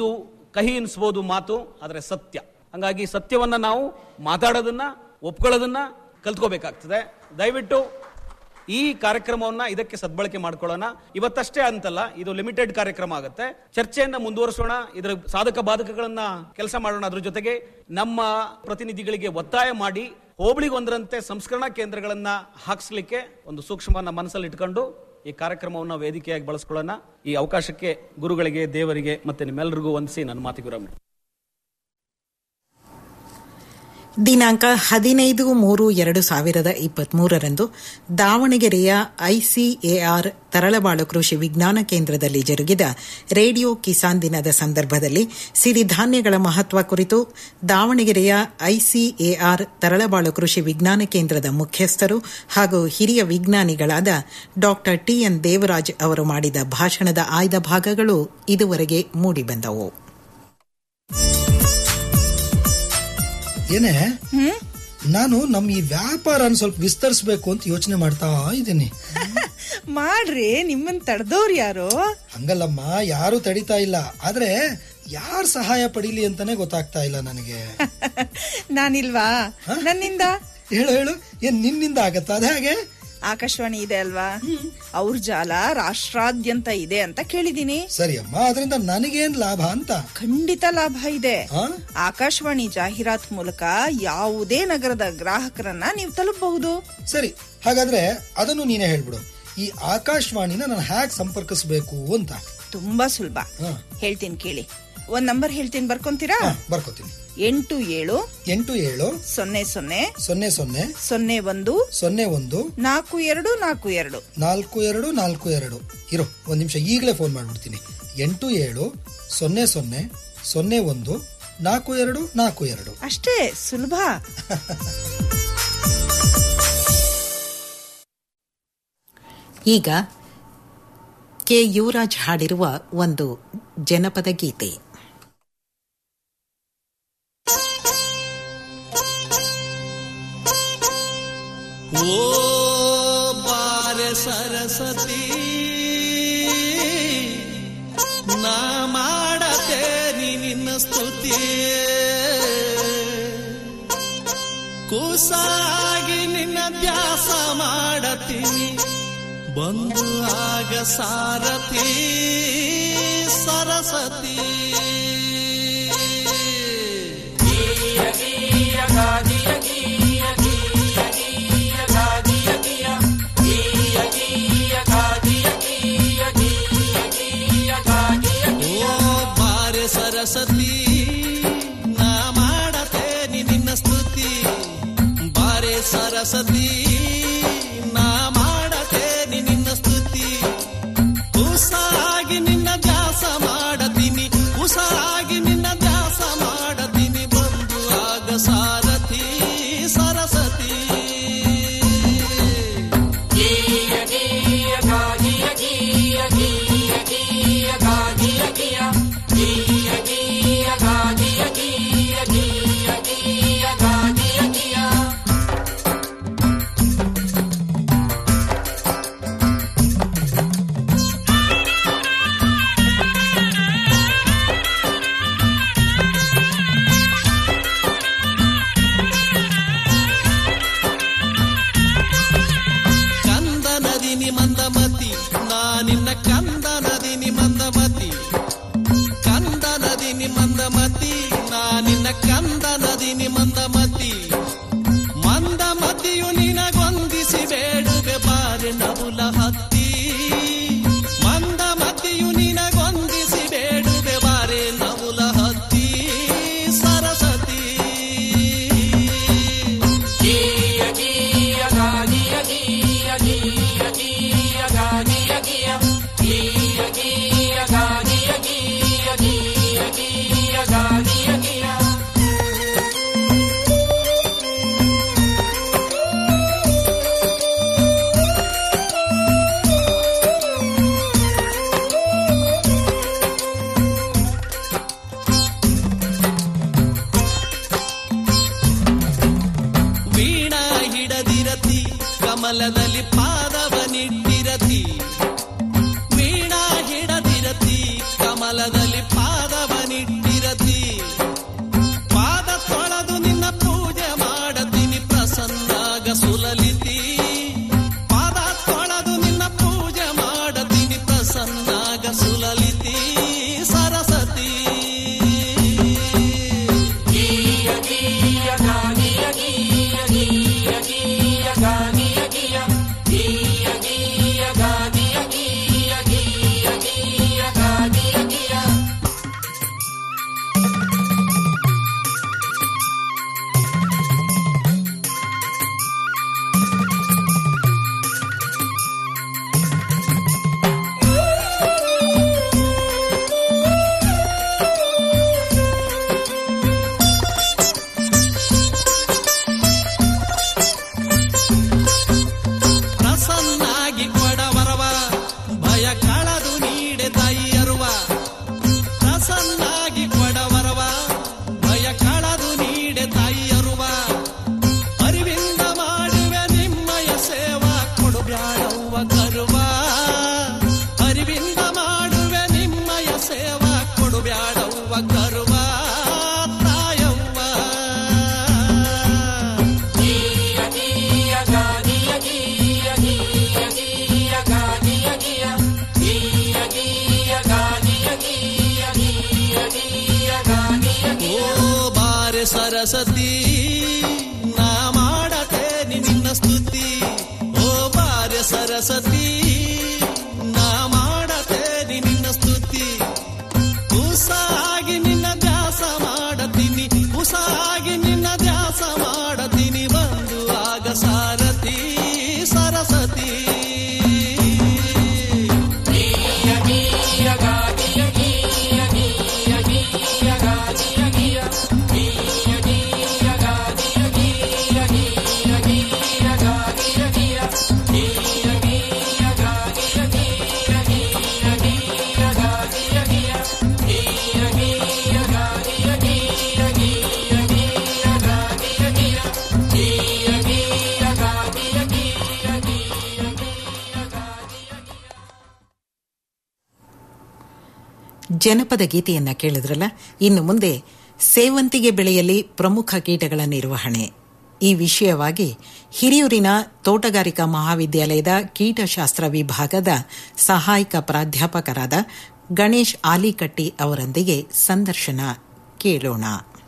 Speaker 8: ಕಹಿ ಎನಿಸ್ಬೋದು ಮಾತು ಆದರೆ ಸತ್ಯ ಹಂಗಾಗಿ ಸತ್ಯವನ್ನ ನಾವು ಮಾತಾಡೋದನ್ನ ಒಪ್ಕೊಳ್ಳೋದನ್ನ ಕಲ್ತ್ಕೋಬೇಕಾಗ್ತದೆ ದಯವಿಟ್ಟು ಈ ಕಾರ್ಯಕ್ರಮವನ್ನ ಇದಕ್ಕೆ ಸದ್ಬಳಕೆ ಮಾಡ್ಕೊಳ್ಳೋಣ ಇವತ್ತಷ್ಟೇ ಅಂತಲ್ಲ ಇದು ಲಿಮಿಟೆಡ್ ಕಾರ್ಯಕ್ರಮ ಆಗುತ್ತೆ ಚರ್ಚೆಯನ್ನ ಮುಂದುವರಿಸೋಣ ಇದರ ಸಾಧಕ ಬಾಧಕಗಳನ್ನ ಕೆಲಸ ಮಾಡೋಣ ಅದ್ರ ಜೊತೆಗೆ ನಮ್ಮ ಪ್ರತಿನಿಧಿಗಳಿಗೆ ಒತ್ತಾಯ ಮಾಡಿ ಹೋಬಳಿಗೊಂದರಂತೆ ಸಂಸ್ಕರಣಾ ಕೇಂದ್ರಗಳನ್ನ ಹಾಕ್ಸ್ಲಿಕ್ಕೆ ಒಂದು ಸೂಕ್ಷ್ಮವನ್ನ ಮನಸ್ಸಲ್ಲಿ ಇಟ್ಕೊಂಡು ಈ ಕಾರ್ಯಕ್ರಮವನ್ನ ವೇದಿಕೆಯಾಗಿ ಬಳಸ್ಕೊಳ್ಳೋಣ ಈ ಅವಕಾಶಕ್ಕೆ ಗುರುಗಳಿಗೆ ದೇವರಿಗೆ ಮತ್ತೆ ನಿಮ್ಮೆಲ್ಲರಿಗೂ ವಂದಿಸಿ ನನ್ನ ಮಾತಿಗೆ ವಿರಾಮ ನೀಡ್ತೀನಿ.
Speaker 2: ದಿನಾಂಕ ಹದಿನೈದು ಮೂರು ಎರಡು ಸಾವಿರದ ಇಪ್ಪತ್ಮೂರರಂದು ದಾವಣಗೆರೆಯ ಐಸಿಎಆರ್ ತರಳಬಾಳು ಕೃಷಿ ವಿಜ್ಞಾನ ಕೇಂದ್ರದಲ್ಲಿ ಜರುಗಿದ ರೇಡಿಯೋ ಕಿಸಾನ್ ದಿನದ ಸಂದರ್ಭದಲ್ಲಿ ಸಿರಿಧಾನ್ಯಗಳ ಮಹತ್ವ ಕುರಿತು ದಾವಣಗೆರೆಯ ಐಸಿಎಆರ್ ತರಳಬಾಳು ಕೃಷಿ ವಿಜ್ಞಾನ ಕೇಂದ್ರದ ಮುಖ್ಯಸ್ಥರು ಹಾಗೂ ಹಿರಿಯ ವಿಜ್ಞಾನಿಗಳಾದ ಡಾ ಟಿಎನ್ ದೇವರಾಜ್ ಅವರು ಮಾಡಿದ ಭಾಷಣದ ಆಯ್ದ ಭಾಗಗಳು ಇದುವರೆಗೆ ಮೂಡಿಬಂದವು
Speaker 9: ಏನೇ ನಾನು ನಮ್ ಈ ವ್ಯಾಪಾರನ ಸ್ವಲ್ಪ ವಿಸ್ತರಿಸಬೇಕು ಅಂತ ಯೋಚನೆ ಮಾಡ್ತಾ ಇದ್ದೀನಿ
Speaker 10: ಮಾಡ್ರಿ ನಿಮ್ಮನ್ ತಡೆದವ್ರು ಯಾರು
Speaker 9: ಹಂಗಲ್ಲಮ್ಮ ಯಾರು ತಡಿತಾ ಇಲ್ಲ ಆದ್ರೆ ಯಾರ್ ಸಹಾಯ ಪಡೀಲಿ ಅಂತಾನೆ ಗೊತ್ತಾಗ್ತಾ ಇಲ್ಲ ನನಗೆ
Speaker 10: ನಾನಿಲ್ವಾ ನನ್ನಿಂದ
Speaker 9: ಹೇಳು ಹೇಳು ಏನ್ ನಿನ್ನಿಂದ ಆಗತ್ತಾ ಅದೇ ಹಾಗೆ
Speaker 10: ಆಕಾಶವಾಣಿ ಇದೆ ಅಲ್ವಾ ಅವ್ರ ಜಾಲ ರಾಷ್ಟ್ರಾದ್ಯಂತ ಇದೆ ಅಂತ ಕೇಳಿದೀನಿ
Speaker 9: ಸರಿ ಅಮ್ಮ ಅದರಿಂದ ನನಗೇನ್ ಲಾಭ ಅಂತ
Speaker 10: ಖಂಡಿತ ಲಾಭ ಇದೆ
Speaker 9: ಆ?
Speaker 10: ಆಕಾಶವಾಣಿ ಜಾಹೀರಾತ್ ಮೂಲಕ ಯಾವುದೇ ನಗರದ ಗ್ರಾಹಕರನ್ನ ನೀವು ತಲುಪಬಹುದು
Speaker 9: ಸರಿ ಹಾಗಾದ್ರೆ ಅದನ್ನು ನೀನೇ ಹೇಳ್ಬಿಡು ಈ ಆಕಾಶವಾಣಿನ ನಾನು ಹ್ಯಾಕ್ ಸಂಪರ್ಕಿಸಬೇಕು ಅಂತ
Speaker 10: ತುಂಬಾ ಸುಲಭ
Speaker 9: ಹಾ.
Speaker 10: ಹೇಳ್ತೀನಿ ಕೇಳಿ ಒಂದ್ ನಂಬರ್ ಹೇಳ್ತೀನಿ ಬರ್ಕೊಂತೀರಾ
Speaker 9: ಹಾ, ಬರ್ಕೋತೀನಿ
Speaker 10: ಎಂಟು ಏಳು
Speaker 9: ಎಂಟು ಏಳು
Speaker 10: ಸೊನ್ನೆ ಸೊನ್ನೆ
Speaker 9: ಸೊನ್ನೆ ಸೊನ್ನೆ
Speaker 10: ಸೊನ್ನೆ ಒಂದು
Speaker 9: ಸೊನ್ನೆ ಒಂದು
Speaker 10: ನಾಲ್ಕು ಎರಡು ನಾಲ್ಕು ಎರಡು
Speaker 9: ನಾಲ್ಕು ಎರಡು ನಾಲ್ಕು ಎರಡು ಇರೋ ಒಂದ್ ನಿಮಿಷ ಈಗಲೇ ಫೋನ್ ಮಾಡ್ಬಿಡ್ತೀನಿ ಎಂಟು ಏಳು ಸೊನ್ನೆ ಸೊನ್ನೆ ಸೊನ್ನೆ ಒಂದು ನಾಲ್ಕು ಎರಡು ನಾಲ್ಕು ಎರಡು
Speaker 10: ಅಷ್ಟೇ ಸುಲಭ
Speaker 2: ಈಗ ಕೆ ಯುವರಾಜ್ ಹಾಡಿರುವ ಒಂದು ಜನಪದ ಗೀತೆ
Speaker 11: ಓ ಬಾರೆ ಸರಸ್ವತಿ ನಾ ಮಾಡತೇನಿ ನಿನ್ನ ಸ್ತುತಿ ಕೂಸಾಗಿ ನಿನ್ನ ಧ್ಯಾಸ ಮಾಡತೀನಿ ಬಂದು ಆಗ ಸಾರಥಿ ಸರಸ್ವತಿ ಓ ಬಾರೆ ಸರಸ್ವತಿ ನಾ ಮಾಡತೇನಿ ನಿನ್ನ ಸ್ತುತಿ ಬಾರೆ ಸರಸ್ವತಿ ನಾ ಮಾಡತೇನಿ ನಿನ್ನ ಸ್ತುತಿ ಉಸಾಗಿ ನಿನ್ನ ದ್ಯಾಸ ಮಾಡತೀನಿ ಉಸಾಗಿ ನಿನ್ನ ದ್ಯಾಸ ಮಾಡತೀನಿ ಬಂದು ಆಗ ಸಾರಥಿ ಸರಸ್ವತಿ ಕಂದ ನದಿನಿ ಮಂದಮತಿ ನಾ ನಿನ್ನ ಕಂದ ನದಿನಿ ಮಂದಮತಿ ಕಂದ ನದಿನಿ ಮಂದಮತಿ ನಾ ನಿನ್ನ ಕಂದ ನದಿನಿ ಮಂದಮತಿ ಮಂದಮತಿಯು ನಿನಗೊಂದಿಸಿ ಬೇಡುವೆ ಬಾರೆ ನವುಲ ಹತ್ತಿ ಮಂದಮತಿಯು ನಿನಗೊಂದಿಸಿ ಬೇಡುವೆ ಬಾರೆ ನವುಲ ಹತ್ತಿ ಸರಸ್ವತಿ ವೀಣಾ ಹಿಡದಿರತಿ ಕಮಲದಲ್ಲಿ ಪಾದವನಿಟ್ಟಿರತಿ ವೀಣಾ ಹಿಡದಿರತಿ ಕಮಲದಲ್ಲಿ ಪಾದವನಿಟ್ಟಿರತಿ ಓ ಬಾರೆ ಸರಸ್ವತಿ ನಾ ಮಾಡತೇನೆ ನಿನ್ನ ಸ್ತುತಿ ಓ ಬಾರೆ ಸರಸ್ವತಿ ನಾ ಮಾಡತೇನೆ ನಿನ್ನ ಸ್ತುತಿ ಉಸಾಗಿ ನಿನ್ನ ದ್ಯಾಸ ಮಾಡತೀನಿ ಉಸಾಗಿ ನಿನ್ನ ದ್ಯಾಸ ಮಾಡತೀನಿ ಬಂದು ಆಗ ಸಾರಥಿ ಸರಸ್ವತಿ
Speaker 2: ಜನಪದ ಗೀತೆಯನ್ನ ಕೇಳಿದ್ರಲ್ಲ ಇನ್ನು ಮುಂದೆ ಸೇವಂತಿಗೆ ಬೆಳೆಯಲ್ಲಿ ಪ್ರಮುಖ ಕೀಟಗಳ ನಿರ್ವಹಣೆ ಈ ವಿಷಯವಾಗಿ ಹಿರಿಯೂರಿನ ತೋಟಗಾರಿಕಾ ಮಹಾವಿದ್ಯಾಲಯದ ಕೀಟಶಾಸ್ತ್ರ ವಿಭಾಗದ ಸಹಾಯಕ ಪ್ರಾಧ್ಯಾಪಕರಾದ ಗಣೇಶ್ ಆಲಿಕಟ್ಟಿ ಅವರೊಂದಿಗೆ ಸಂದರ್ಶನ ಕೇಳೋಣ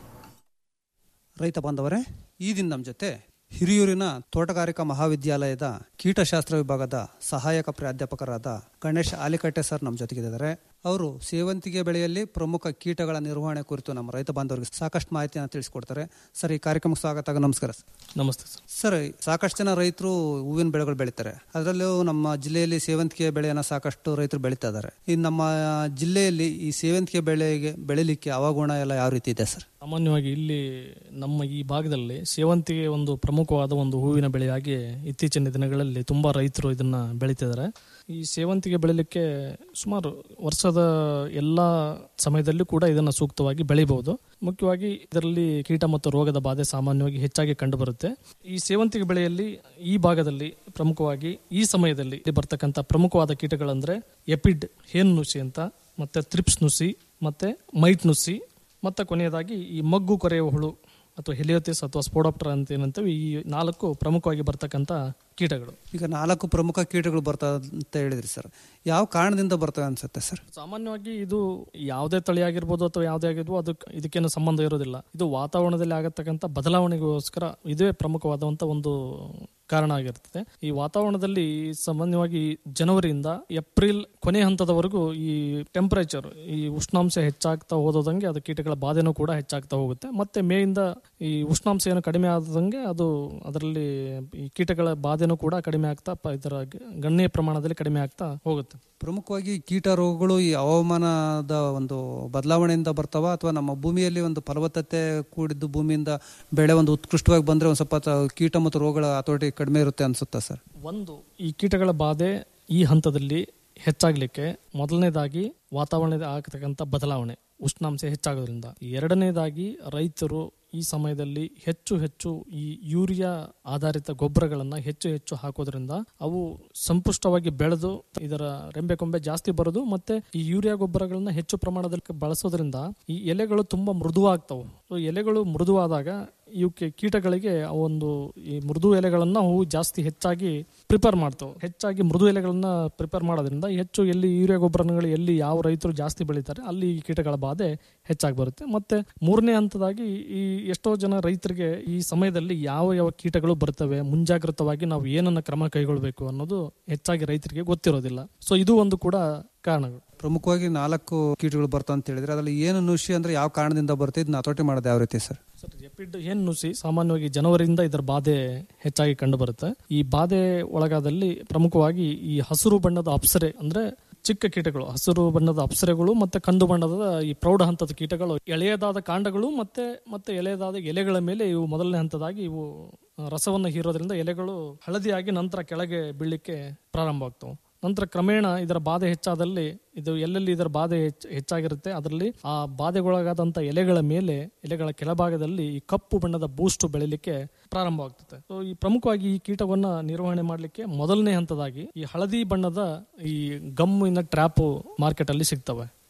Speaker 12: ರೈತ ಬಾಂಧವರೇ ಈ ದಿನ ನಮ್ಮ ಜೊತೆ ಹಿರಿಯೂರಿನ ತೋಟಗಾರಿಕಾ ಮಹಾವಿದ್ಯಾಲಯದ ಕೀಟಶಾಸ್ತ್ರ ವಿಭಾಗದ ಸಹಾಯಕ ಪ್ರಾಧ್ಯಾಪಕರಾದ ಗಣೇಶ್ ಆಲಿಕಟ್ಟೆ ಸರ್ ನಮ್ಮ ಜೊತೆಗಿದ್ದಾರೆ ಅವರು ಸೇವಂತಿಗೆ ಬೆಳೆಯಲ್ಲಿ ಪ್ರಮುಖ ಕೀಟಗಳ ನಿರ್ವಹಣೆ ಕುರಿತು ನಮ್ಮ ರೈತ ಬಾಂಧವರಿಗೆ ಸಾಕಷ್ಟು ಮಾಹಿತಿಯನ್ನು ತಿಳಿಸಿಕೊಡ್ತಾರೆ ಸರ್ ಈ ಕಾರ್ಯಕ್ರಮಕ್ಕೆ ಸ್ವಾಗತ ನಮಸ್ಕಾರ ಸರ್
Speaker 13: ನಮಸ್ತೆ ಸರ್
Speaker 12: ಸರ್ ಸಾಕಷ್ಟು ಜನ ರೈತರು ಹೂವಿನ ಬೆಳೆಗಳು ಬೆಳೀತಾರೆ ಅದರಲ್ಲೂ ನಮ್ಮ ಜಿಲ್ಲೆಯಲ್ಲಿ ಸೇವಂತಿಗೆ ಬೆಳೆಯನ್ನು ಸಾಕಷ್ಟು ರೈತರು ಬೆಳೀತಾ ಇದ್ದಾರೆ ಈ ನಮ್ಮ ಜಿಲ್ಲೆಯಲ್ಲಿ ಈ ಸೇವಂತಿಗೆ ಬೆಳೆಗೆ ಬೆಳಿಲಿಕ್ಕೆ ಹವಾಗುಣ ಎಲ್ಲ ಯಾವ ರೀತಿ ಇದೆ ಸರ್
Speaker 13: ಸಾಮಾನ್ಯವಾಗಿ ಇಲ್ಲಿ ನಮ್ಮ ಈ ಭಾಗದಲ್ಲಿ ಸೇವಂತಿಗೆ ಒಂದು ಪ್ರಮುಖವಾದ ಒಂದು ಹೂವಿನ ಬೆಳೆಯಾಗಿ ಇತ್ತೀಚಿನ ದಿನಗಳಲ್ಲಿ ತುಂಬಾ ರೈತರು ಇದನ್ನ ಬೆಳೀತಿದ್ದಾರೆ ಈ ಸೇವಂತಿಗೆ ಬೆಳಿಲಿಕ್ಕೆ ಸುಮಾರು ವರ್ಷದ ಎಲ್ಲ ಸಮಯದಲ್ಲೂ ಕೂಡ ಇದನ್ನ ಸೂಕ್ತವಾಗಿ ಬೆಳಿಬಹುದು ಮುಖ್ಯವಾಗಿ ಇದರಲ್ಲಿ ಕೀಟ ಮತ್ತು ರೋಗದ ಬಾಧೆ ಸಾಮಾನ್ಯವಾಗಿ ಹೆಚ್ಚಾಗಿ ಕಂಡುಬರುತ್ತೆ ಈ ಸೇವಂತಿಗೆ ಬೆಳೆಯಲ್ಲಿ ಈ ಭಾಗದಲ್ಲಿ ಪ್ರಮುಖವಾಗಿ ಈ ಸಮಯದಲ್ಲಿ ಬರ್ತಕ್ಕಂಥ ಪ್ರಮುಖವಾದ ಕೀಟಗಳಂದ್ರೆ ಎಪಿಡ್ ಹೇನ್ ನುಸಿ ಅಂತ ಮತ್ತೆ ತ್ರಿಪ್ಸ್ ನುಸಿ ಮತ್ತೆ ಮೈಟ್ ನುಸಿ ಮತ್ತೆ ಕೊನೆಯದಾಗಿ ಈ ಮಗ್ಗು ಕೊರೆಯುವ ಹುಳು ಅಥವಾ ಹೆಲಿಯೋತಿಸ್ ಅಥವಾ ಸ್ಪೋಡಾಪ್ಟರ್ ಅಂತ ಏನಂತೇವೆ ಈ ನಾಲ್ಕು ಪ್ರಮುಖವಾಗಿ ಬರ್ತಕ್ಕಂಥ ಕೀಟಗಳು
Speaker 12: ಈಗ ನಾಲ್ಕು ಪ್ರಮುಖ ಕೀಟಗಳು ಬರ್ತವೆ ಅಂತ ಹೇಳಿದ್ರಿ ಸರ್ ಯಾವ ಕಾರಣದಿಂದ ಬರ್ತವೆ ಅನ್ಸುತ್ತೆ ಸರ್
Speaker 13: ಸಾಮಾನ್ಯವಾಗಿ ಇದು ಯಾವುದೇ ತಳಿ ಆಗಿರ್ಬೋದು ಅಥವಾ ಯಾವುದೇ ಆಗಿರ್ಬೋದು ಅದಕ್ಕೆ ಇದಕ್ಕೇನು ಸಂಬಂಧ ಇರೋದಿಲ್ಲ ಇದು ವಾತಾವರಣದಲ್ಲಿ ಆಗತಕ್ಕಂಥ ಬದಲಾವಣೆಗೋಸ್ಕರ ಇದೇ ಪ್ರಮುಖವಾದಂಥ ಒಂದು ಕಾರಣ ಆಗಿರ್ತದೆ ಈ ವಾತಾವರಣದಲ್ಲಿ ಸಾಮಾನ್ಯವಾಗಿ ಜನವರಿಯಿಂದ ಏಪ್ರಿಲ್ ಕೊನೆ ಹಂತದವರೆಗೂ ಈ ಟೆಂಪರೇಚರ್ ಈ ಉಷ್ಣಾಂಶ ಹೆಚ್ಚಾಗ್ತಾ ಹೋದಂಗೆ ಅದು ಕೀಟಗಳ ಬಾಧೆನೂ ಕೂಡ ಹೆಚ್ಚಾಗ್ತಾ ಹೋಗುತ್ತೆ ಮತ್ತೆ ಮೇಯಿಂದ ಈ ಉಷ್ಣಾಂಶ ಏನು ಕಡಿಮೆ ಆದಂಗೆ ಅದು ಅದರಲ್ಲಿ ಈ ಕೀಟಗಳ ಬಾಧೆನೂ ಕೂಡ ಕಡಿಮೆ ಆಗ್ತಾ ಪ- ಇದರ ಗಣ್ಯ ಪ್ರಮಾಣದಲ್ಲಿ ಕಡಿಮೆ ಆಗ್ತಾ ಹೋಗುತ್ತೆ
Speaker 12: ಪ್ರಮುಖವಾಗಿ ಕೀಟ ರೋಗಗಳು ಈ ಹವಾಮಾನದ ಒಂದು ಬದಲಾವಣೆಯಿಂದ ಬರ್ತಾವ ಅಥವಾ ನಮ್ಮ ಭೂಮಿಯಲ್ಲಿ ಒಂದು ಫಲವತ್ತತೆ ಕೂಡಿದ್ದು ಭೂಮಿಯಿಂದ ಬೆಳೆ ಒಂದು ಉತ್ಕೃಷ್ಟವಾಗಿ ಬಂದ್ರೆ ಒಂದು ಸ್ವಲ್ಪ ತ- ಕೀಟ ಮತ್ತು ರೋಗಗಳ ಹತೋಟಿ ಕಡಿಮೆ ಇರುತ್ತೆ ಅನ್ಸುತ್ತಾ ಸರ್
Speaker 13: ಒಂದು ಈ ಕೀಟಗಳ ಬಾಧೆ ಈ ಹಂತದಲ್ಲಿ ಹೆಚ್ಚಾಗ್ಲಿಕ್ಕೆ ಮೊದಲನೇದಾಗಿ ವಾತಾವರಣದ ಆಗತಕ್ಕಂಥ ಬದಲಾವಣೆ ಉಷ್ಣಾಂಶ ಹೆಚ್ಚಾಗೋದ್ರಿಂದ ಎರಡನೇದಾಗಿ ರೈತರು ಈ ಸಮಯದಲ್ಲಿ ಹೆಚ್ಚು ಹೆಚ್ಚು ಈ ಯೂರಿಯಾ ಆಧಾರಿತ ಗೊಬ್ಬರಗಳನ್ನ ಹೆಚ್ಚು ಹೆಚ್ಚು ಹಾಕೋದ್ರಿಂದ ಅವು ಸಂಪುಷ್ಟವಾಗಿ ಬೆಳೆದು ಇದರ ರೆಂಬೆ ಕೊಂಬೆ ಜಾಸ್ತಿ ಬರೋದು ಮತ್ತೆ ಈ ಯೂರಿಯಾ ಗೊಬ್ಬರಗಳನ್ನ ಹೆಚ್ಚು ಪ್ರಮಾಣದಲ್ಲಿ ಬಳಸೋದ್ರಿಂದ ಈ ಎಲೆಗಳು ತುಂಬಾ ಮೃದುವಾಗ್ತವೆ ಸೊ ಎಲೆಗಳು ಮೃದುವಾದಾಗ ಇವಕ್ಕೆ ಕೀಟಗಳಿಗೆ ಆ ಒಂದು ಈ ಮೃದು ಎಲೆಗಳನ್ನ ಹೂ ಜಾಸ್ತಿ ಹೆಚ್ಚಾಗಿ ಪ್ರಿಪೇರ್ ಮಾಡ್ತವೆ ಹೆಚ್ಚಾಗಿ ಮೃದು ಎಲೆಗಳನ್ನ ಪ್ರಿಪೇರ್ ಮಾಡೋದ್ರಿಂದ ಹೆಚ್ಚು ಎಲ್ಲಿ ಯೂರಿಯಾ ಗೊಬ್ಬರಗಳು ಎಲ್ಲಿ ಯಾವ ರೈತರು ಜಾಸ್ತಿ ಬೆಳೀತಾರೆ ಅಲ್ಲಿ ಈ ಕೀಟಗಳ ಬಾಧೆ ಹೆಚ್ಚಾಗಿ ಬರುತ್ತೆ ಮತ್ತೆ ಮೂರನೇ ಹಂತದಾಗಿ ಈ ಎಷ್ಟೋ ಜನ ರೈತರಿಗೆ ಈ ಸಮಯದಲ್ಲಿ ಯಾವ ಯಾವ ಕೀಟಗಳು ಬರ್ತವೆ ಮುಂಜಾಗ್ರತವಾಗಿ ನಾವು ಏನನ್ನ ಕ್ರಮ ಕೈಗೊಳ್ಳಬೇಕು ಅನ್ನೋದು ಹೆಚ್ಚಾಗಿ ರೈತರಿಗೆ ಗೊತ್ತಿರೋದಿಲ್ಲ ಸೊ ಇದು ಒಂದು ಕೂಡ ಕಾರಣಗಳು
Speaker 12: ಪ್ರಮುಖವಾಗಿ ನಾಲ್ಕು ಕೀಟಗಳು ಬರ್ತಾವ ಅಂತ ಹೇಳಿದ್ರೆ ಅದರಲ್ಲಿ ಏನು ನುಷಿ ಅಂದ್ರೆ ಯಾವ ಕಾರಣದಿಂದ ಬರುತ್ತೆ ಇದನ್ನ ಹತೋಟಿ ಮಾಡೋದು ಯಾವ ರೀತಿ ಸರ್
Speaker 13: ಸರ್ ಎಪಿಡ್ ಏನ್ ನುಸಿ ಸಾಮಾನ್ಯವಾಗಿ ಜನವರಿಯಿಂದ ಇದರ ಬಾಧೆ ಹೆಚ್ಚಾಗಿ ಕಂಡು ಬರುತ್ತೆ ಈ ಬಾಧೆ ಒಳಗಾದಲ್ಲಿ ಪ್ರಮುಖವಾಗಿ ಈ ಹಸಿರು ಬಣ್ಣದ ಅಪ್ಸರೆ ಅಂದ್ರೆ ಚಿಕ್ಕ ಕೀಟಗಳು ಹಸಿರು ಬಣ್ಣದ ಅಪ್ಸರೆಗಳು ಮತ್ತೆ ಕಂದು ಬಣ್ಣದ ಈ ಪ್ರೌಢ ಹಂತದ ಕೀಟಗಳು ಎಳೆಯದಾದ ಕಾಂಡಗಳು ಮತ್ತೆ ಮತ್ತೆ ಎಳೆಯದಾದ ಎಲೆಗಳ ಮೇಲೆ ಇವು ಮೊದಲನೇ ಹಂತದಾಗಿ ಇವು ಆ, ರಸವನ್ನು ಹೀರೋದ್ರಿಂದ ಎಲೆಗಳು ಹಳದಿಯಾಗಿ ನಂತರ ಕೆಳಗೆ ಬೀಳಲಿಕ್ಕೆ ಪ್ರಾರಂಭವಾಗ್ತವೆ ನಂತರ ಕ್ರಮೇಣ ಇದರ ಬಾಧೆ ಹೆಚ್ಚಾದಲ್ಲಿ ಇದು ಎಲ್ಲೆಲ್ಲಿ ಇದರ ಬಾಧೆ ಹೆಚ್ಚ್- ಹೆಚ್ಚಾಗಿರುತ್ತೆ ಅದರಲ್ಲಿ ಆ ಬಾಧೆಗೊಳಗಾದಂತ ಎಲೆಗಳ ಮೇಲೆ ಎಲೆಗಳ ಕೆಳಭಾಗದಲ್ಲಿ ಈ ಕಪ್ಪು ಬಣ್ಣದ ಬೂಸ್ಟ್ ಬೆಳಿಲಿಕ್ಕೆ ಪ್ರಾರಂಭವಾಗ್ತದೆ ಸೊ ಈ ಪ್ರಮುಖವಾಗಿ ಈ ಕೀಟವನ್ನ ನಿರ್ವಹಣೆ ಮಾಡಲಿಕ್ಕೆ ಮೊದಲನೇ ಹಂತದಾಗಿ ಈ ಹಳದಿ ಬಣ್ಣದ ಈ ಗಮ್ಮಿನ ಟ್ರ್ಯಾಪ್ ಮಾರ್ಕೆಟ್ ಅಲ್ಲಿ ಸಿಗ್ತವೆ